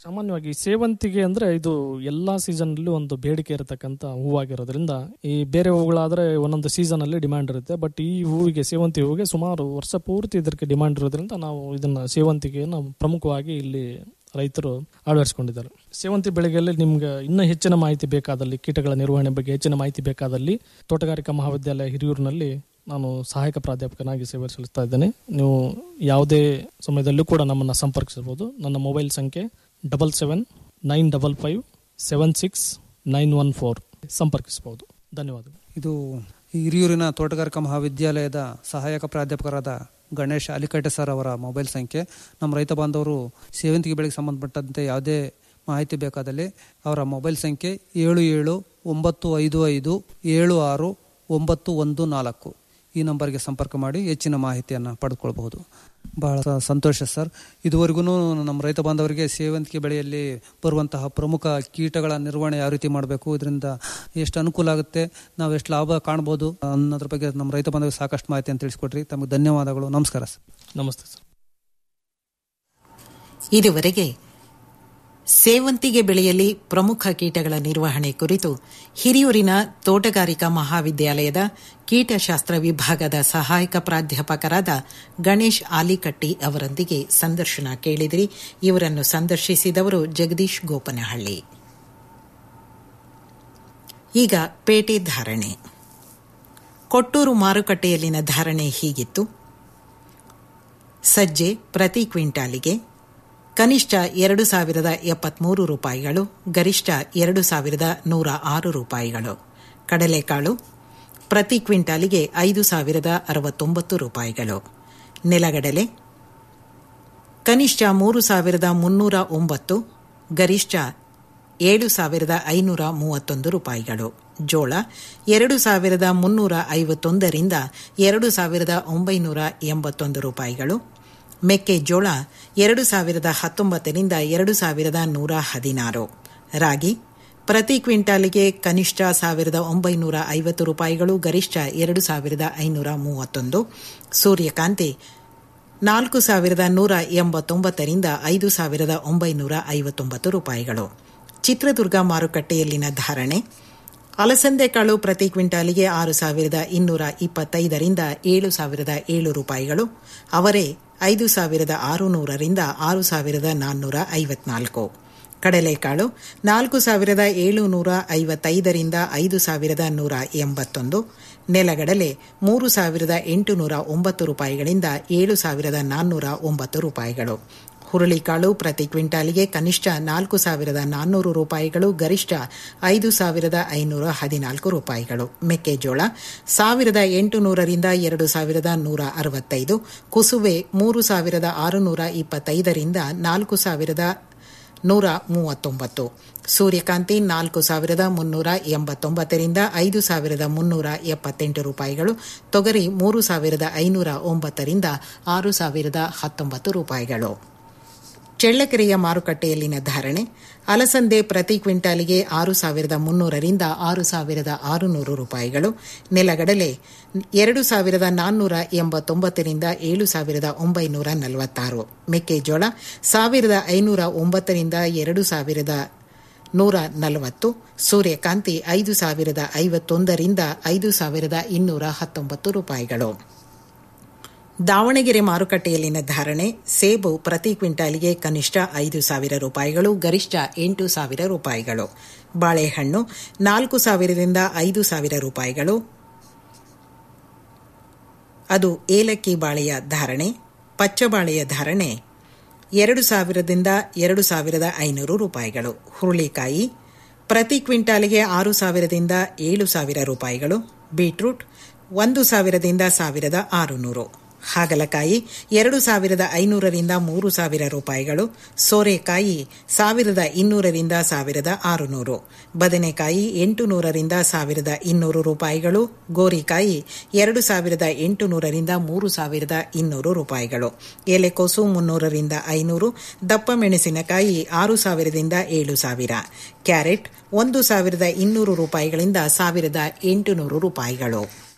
Speaker 13: ಸಾಮಾನ್ಯವಾಗಿ ಸೇವಂತಿಗೆ ಅಂದ್ರೆ ಇದು ಎಲ್ಲಾ ಸೀಸನ್ ಅಲ್ಲಿ ಒಂದು ಬೇಡಿಕೆ ಇರತಕ್ಕಂತ ಹೂವಾಗಿರೋದ್ರಿಂದ ಈ ಬೇರೆ ಹೂಗಳಾದ್ರೆ ಒಂದೊಂದು ಸೀಸನ್ ಅಲ್ಲಿ ಡಿಮಾಂಡ್ ಇರುತ್ತೆ ಬಟ್ ಈ ಹೂವಿಗೆ ಸೇವಂತಿ ಹೂವಿಗೆ ಸುಮಾರು ವರ್ಷ ಪೂರ್ತಿ ಇದಕ್ಕೆ ಡಿಮಾಂಡ್ ಇರೋದ್ರಿಂದ ನಾವು ಇದನ್ನ ಸೇವಂತಿಗೆಯನ್ನು ಪ್ರಮುಖವಾಗಿ ಇಲ್ಲಿ ರೈತರು ಅಳವಡಿಸಿಕೊಂಡಿದ್ದಾರೆ ಸೇವಂತಿ ಬೆಳೆಗಳಲ್ಲಿ ನಿಮ್ಗೆ ಇನ್ನೂ ಹೆಚ್ಚಿನ ಮಾಹಿತಿ ಬೇಕಾದಲ್ಲಿ ಕೀಟಗಳ ನಿರ್ವಹಣೆ ಬಗ್ಗೆ ಹೆಚ್ಚಿನ ಮಾಹಿತಿ ಬೇಕಾದಲ್ಲಿ ತೋಟಗಾರಿಕಾ ಮಹಾವಿದ್ಯಾಲಯ ಹಿರಿಯೂರಿನಲ್ಲಿ ನಾನು ಸಹಾಯಕ ಪ್ರಾಧ್ಯಾಪಕನಾಗಿ ಸೇವೆ ಸಲ್ಲಿಸ್ತಾ ಇದ್ದೇನೆ ನೀವು ಯಾವುದೇ ಸಮಯದಲ್ಲೂ ಕೂಡ ನಮ್ಮನ್ನು ಸಂಪರ್ಕಿಸಬಹುದು ನನ್ನ ಮೊಬೈಲ್ ಸಂಖ್ಯೆ double seven nine double five seven six nine one four ಸಂಪರ್ಕಿಸಬಹುದು ಧನ್ಯವಾದಗಳು
Speaker 12: ಇದು ಹಿರಿಯೂರಿನ ತೋಟಗಾರಿಕಾ ಮಹಾವಿದ್ಯಾಲಯದ ಸಹಾಯಕ ಪ್ರಾಧ್ಯಾಪಕರಾದ ಗಣೇಶ್ ಅಲಿಕಟ್ಟೆ ಸರ್ ಅವರ ಮೊಬೈಲ್ ಸಂಖ್ಯೆ ನಮ್ಮ ರೈತ ಬಾಂಧವರು ಸೇವಂತಿಗೆ ಬೆಳೆಗೆ ಸಂಬಂಧಪಟ್ಟಂತೆ ಯಾವುದೇ ಮಾಹಿತಿ ಬೇಕಾದಲ್ಲಿ ಅವರ ಮೊಬೈಲ್ ಸಂಖ್ಯೆ ಏಳು ಏಳು ಒಂಬತ್ತು ಐದು ಐದು ಏಳು ಆರು ಒಂಬತ್ತು ಒಂದು ನಾಲ್ಕು ಈ ನಂಬರ್ಗೆ ಸಂಪರ್ಕ ಮಾಡಿ ಹೆಚ್ಚಿನ ಮಾಹಿತಿಯನ್ನು ಪಡೆದುಕೊಳ್ಬಹುದು ಬಹಳ ಸ- ಸಂತೋಷ ಸರ್ ಇದುವರೆಗೂ ನಮ್ಮ ರೈತ ಬಾಂಧವರಿಗೆ ಸೇವಂತಿಗೆ ಬೆಳೆಯಲ್ಲಿ ಬರುವಂತಹ ಪ್ರಮುಖ ಕೀಟಗಳ ನಿರ್ವಹಣೆ ಯಾವ ರೀತಿ ಮಾಡಬೇಕು ಇದರಿಂದ ಎಷ್ಟು ಅನುಕೂಲ ಆಗುತ್ತೆ ನಾವು ಎಷ್ಟು ಲಾಭ ಕಾಣ್ಬೋದು ಅನ್ನೋದ್ರ ಬಗ್ಗೆ ನಮ್ಮ ರೈತ ಬಾಂಧವರಿಗೆ ಸಾಕಷ್ಟು ಮಾಹಿತಿಯನ್ನು ತಿಳಿಸ್ಕೊಟ್ರಿ ತಮಗೆ ಧನ್ಯವಾದಗಳು ನಮಸ್ಕಾರ ಸರ್
Speaker 13: ನಮಸ್ತೆ ಸರ್
Speaker 2: ಇದುವರೆಗೆ ಸೇವಂತಿಗೆ ಬೆಳೆಯಲ್ಲಿ ಪ್ರಮುಖ ಕೀಟಗಳ ನಿರ್ವಹಣೆ ಕುರಿತು ಹಿರಿಯೂರಿನ ತೋಟಗಾರಿಕಾ ಮಹಾವಿದ್ಯಾಲಯದ ಕೀಟಶಾಸ್ತ್ರ ವಿಭಾಗದ ಸಹಾಯಕ ಪ್ರಾಧ್ಯಾಪಕರಾದ ಗಣೇಶ್ ಆಲಿಕಟ್ಟಿ ಅವರೊಂದಿಗೆ ಸಂದರ್ಶನ ಕೇಳಿದಿರಿ ಇವರನ್ನು ಸಂದರ್ಶಿಸಿದವರು ಜಗದೀಶ್ ಗೋಪನಹಳ್ಳಿ ಈಗ ಪೇಟೆ ಧಾರಣೆ ಕೊಟ್ಟೂರು ಮಾರುಕಟ್ಟೆಯಲ್ಲಿನ ಧಾರಣೆ ಹೀಗಿತ್ತು ಸಜ್ಜೆ ಪ್ರತಿ ಕ್ವಿಂಟಾಲಿಗೆ ಕನಿಷ್ಠ ಎರಡು ಸಾವಿರದ ಎಪ್ಪತ್ಮೂರು ರೂಪಾಯಿಗಳು ಗರಿಷ್ಠ ಎರಡು ಸಾವಿರದ ನೂರ ಆರು ರೂಪಾಯಿಗಳು ಕಡಲೆಕಾಳು ಪ್ರತಿ ಕ್ವಿಂಟಾಲಿಗೆ ಐದು ಸಾವಿರದ ಅರವತ್ತೊಂಬತ್ತು ರೂಪಾಯಿಗಳು ನೆಲಗಡಲೆ ಕನಿಷ್ಠ ಮೂರು ಸಾವಿರದ ಮುನ್ನೂರ ಒಂಬತ್ತು ಗರಿಷ್ಠ ಏಳು ಸಾವಿರದ ಐನೂರ ಮೂವತ್ತೊಂದು ರೂಪಾಯಿಗಳು ಜೋಳ ಎರಡು ಸಾವಿರದ ಮುನ್ನೂರ ಐವತ್ತೊಂದರಿಂದ ಎರಡು ಸಾವಿರದ ಒಂಬೈನೂರ ಎಂಬತ್ತೊಂದು ರೂಪಾಯಿಗಳು ಮೆಕ್ಕೆಜೋಳ ಎರಡು ಸಾವಿರದ ಹತ್ತೊಂಬತ್ತರಿಂದ ಎರಡು ಸಾವಿರದ ನೂರ ಹದಿನಾರು ರಾಗಿ ಪ್ರತಿ ಕ್ವಿಂಟಾಲಿಗೆ ಕನಿಷ್ಠ ಸಾವಿರದ ಒಂಬೈನೂರ ಐವತ್ತು ರೂಪಾಯಿಗಳು ಗರಿಷ್ಠ ಎರಡು ಸಾವಿರದ ಐನೂರ ಮೂವತ್ತೊಂದು ಸೂರ್ಯಕಾಂತಿ ನಾಲ್ಕು ಸಾವಿರದ ನೂರ ಎಂಬತ್ತೊಂಬತ್ತರಿಂದ ಐದು ಸಾವಿರದ ಒಂಬೈನೂರ ಐವತ್ತೊಂಬತ್ತು ರೂಪಾಯಿಗಳು ಚಿತ್ರದುರ್ಗ ಮಾರುಕಟ್ಟೆಯಲ್ಲಿನ ಧಾರಣೆ ಅಲಸಂದೆ ಕಾಳು ಪ್ರತಿ ಕ್ವಿಂಟಾಲಿಗೆ ಆರು ಸಾವಿರದ ಇನ್ನೂರ ಇಪ್ಪತ್ತೈದರಿಂದ ಏಳು ಸಾವಿರದ ಏಳು ರೂಪಾಯಿಗಳು ಅವರೇ ಐದು ಸಾವಿರದ ಆರುನೂರರಿಂದ ಆರು ಸಾವಿರದ ನಾನ್ನೂರ ಐವತ್ನಾಲ್ಕು ಕಡಲೆಕಾಳು ನಾಲ್ಕು ಸಾವಿರದ ಏಳುನೂರ ಐವತ್ತೈದರಿಂದ ಐದು ಸಾವಿರದ ನೂರ ಎಂಬತ್ತೊಂದು ನೆಲಗಡಲೆ ಮೂರು ಸಾವಿರದ ಎಂಟುನೂರ ಒಂಬತ್ತು ರೂಪಾಯಿಗಳಿಂದ ಏಳು ಸಾವಿರದ ನಾನ್ನೂರ ಒಂಬತ್ತು ರೂಪಾಯಿಗಳು ಹುರುಳಿಕಾಳು ಪ್ರತಿ ಕ್ವಿಂಟಾಲಿಗೆ ಕನಿಷ್ಠ ನಾಲ್ಕು ಸಾವಿರದ ನಾನ್ನೂರು ರೂಪಾಯಿಗಳು ಗರಿಷ್ಠ ಐದು ಸಾವಿರದ ಐನೂರ ಹದಿನಾಲ್ಕು ರೂಪಾಯಿಗಳು ಮೆಕ್ಕೆಜೋಳ ಸಾವಿರದ ಎಂಟುನೂರರಿಂದ ಎರಡು ಸಾವಿರದ ನೂರ ಅರವತ್ತೈದು ಕುಸುವೆ ಮೂರು ಸಾವಿರದ ಆರುನೂರ ಇಪ್ಪತ್ತೈದರಿಂದ ನಾಲ್ಕು ಸಾವಿರದ ನೂರ ಮೂವತ್ತೊಂಬತ್ತು ಸೂರ್ಯಕಾಂತಿ ನಾಲ್ಕು ಸಾವಿರದ ಮುನ್ನೂರ ಎಂಬತ್ತೊಂಬತ್ತರಿಂದ ಐದು ಸಾವಿರದ ಮುನ್ನೂರ ಎಪ್ಪತ್ತೆಂಟು ರೂಪಾಯಿಗಳು ತೊಗರಿ ಮೂರು ಸಾವಿರದ ಐನೂರ ಒಂಬತ್ತರಿಂದ ಆರು ಸಾವಿರದ ಹತ್ತೊಂಬತ್ತು ರೂಪಾಯಿಗಳು ಚೆಳ್ಳಕೆರೆಯ ಮಾರುಕಟ್ಟೆಯಲ್ಲಿನ ಧಾರಣೆ ಅಲಸಂದೆ ಪ್ರತಿ ಕ್ವಿಂಟಾಲಿಗೆ ಆರು ಸಾವಿರದ ಮುನ್ನೂರರಿಂದ ಆರು ಸಾವಿರದ ಆರುನೂರು ರೂಪಾಯಿಗಳು ನೆಲಗಡಲೆ ಎರಡು ಸಾವಿರದ ನಾನ್ನೂರ ಎಂಬತ್ತೊಂಬತ್ತರಿಂದ ಏಳು ಸಾವಿರದ ಒಂಬೈನೂರ ನಲವತ್ತಾರು ಮೆಕ್ಕೆಜೋಳ ಸಾವಿರದ ಐನೂರ ಒಂಬತ್ತರಿಂದ ಎರಡು ಸಾವಿರದ ನೂರ ನಲವತ್ತು ಸೂರ್ಯಕಾಂತಿ ಐದು ಸಾವಿರದ ಐವತ್ತೊಂದರಿಂದ ಐದು ಸಾವಿರದ ಇನ್ನೂರ ಹತ್ತೊಂಬತ್ತು ರೂಪಾಯಿಗಳು ದಾವಣಗೆರೆ ಮಾರುಕಟ್ಟೆಯಲ್ಲಿನ ಧಾರಣೆ ಸೇಬು ಪ್ರತಿ ಕ್ವಿಂಟಾಲಿಗೆ ಕನಿಷ್ಠ ಐದು ಸಾವಿರ ರೂಪಾಯಿಗಳು ಗರಿಷ್ಠ ಎಂಟು ಸಾವಿರ ರೂಪಾಯಿಗಳು ಬಾಳೆಹಣ್ಣು ನಾಲ್ಕು ಸಾವಿರದಿಂದ ಐದು ಸಾವಿರ ರೂಪಾಯಿಗಳು ಅದು ಏಲಕ್ಕಿ ಬಾಳೆಯ ಧಾರಣೆ ಪಚ್ಚಬಾಳೆಯ ಧಾರಣೆ ಎರಡು ಸಾವಿರದಿಂದ ಎರಡು ಸಾವಿರದ ಐನೂರು ರೂಪಾಯಿಗಳು ಹುರುಳಿಕಾಯಿ ಪ್ರತಿ ಕ್ವಿಂಟಾಲಿಗೆ ಆರು ಸಾವಿರದಿಂದ ಏಳು ಸಾವಿರ ರೂಪಾಯಿಗಳು ಬೀಟ್ರೂಟ್ ಒಂದು ಸಾವಿರದಿಂದ ಸಾವಿರದ ಆರುನೂರು ಹಾಗಲಕಾಯಿ ಎರಡು ಸಾವಿರದ ಐನೂರರಿಂದ ಮೂರು ಸಾವಿರ ರೂಪಾಯಿಗಳು ಸೋರೆಕಾಯಿ ಸಾವಿರದ ಇನ್ನೂರರಿಂದ ಸಾವಿರದ ಆರುನೂರು ಬದನೆಕಾಯಿ ಎಂಟು ನೂರರಿಂದ ಸಾವಿರದ ಇನ್ನೂರು ರೂಪಾಯಿಗಳು ಗೋರಿಕಾಯಿ ಎರಡು ಸಾವಿರದ ಎಂಟು ನೂರರಿಂದ ಮೂರು ಸಾವಿರದ ಇನ್ನೂರು ರೂಪಾಯಿಗಳು ಎಲೆಕೋಸು ಮುನ್ನೂರರಿಂದ ಐನೂರು ದಪ್ಪ ಮೆಣಸಿನಕಾಯಿ ಆರು ಸಾವಿರದಿಂದ ಏಳು ಸಾವಿರ ಕ್ಯಾರೆಟ್ ಒಂದು ಸಾವಿರದ ಇನ್ನೂರು ರೂಪಾಯಿಗಳಿಂದ ಸಾವಿರದ ಎಂಟುನೂರು ರೂಪಾಯಿಗಳು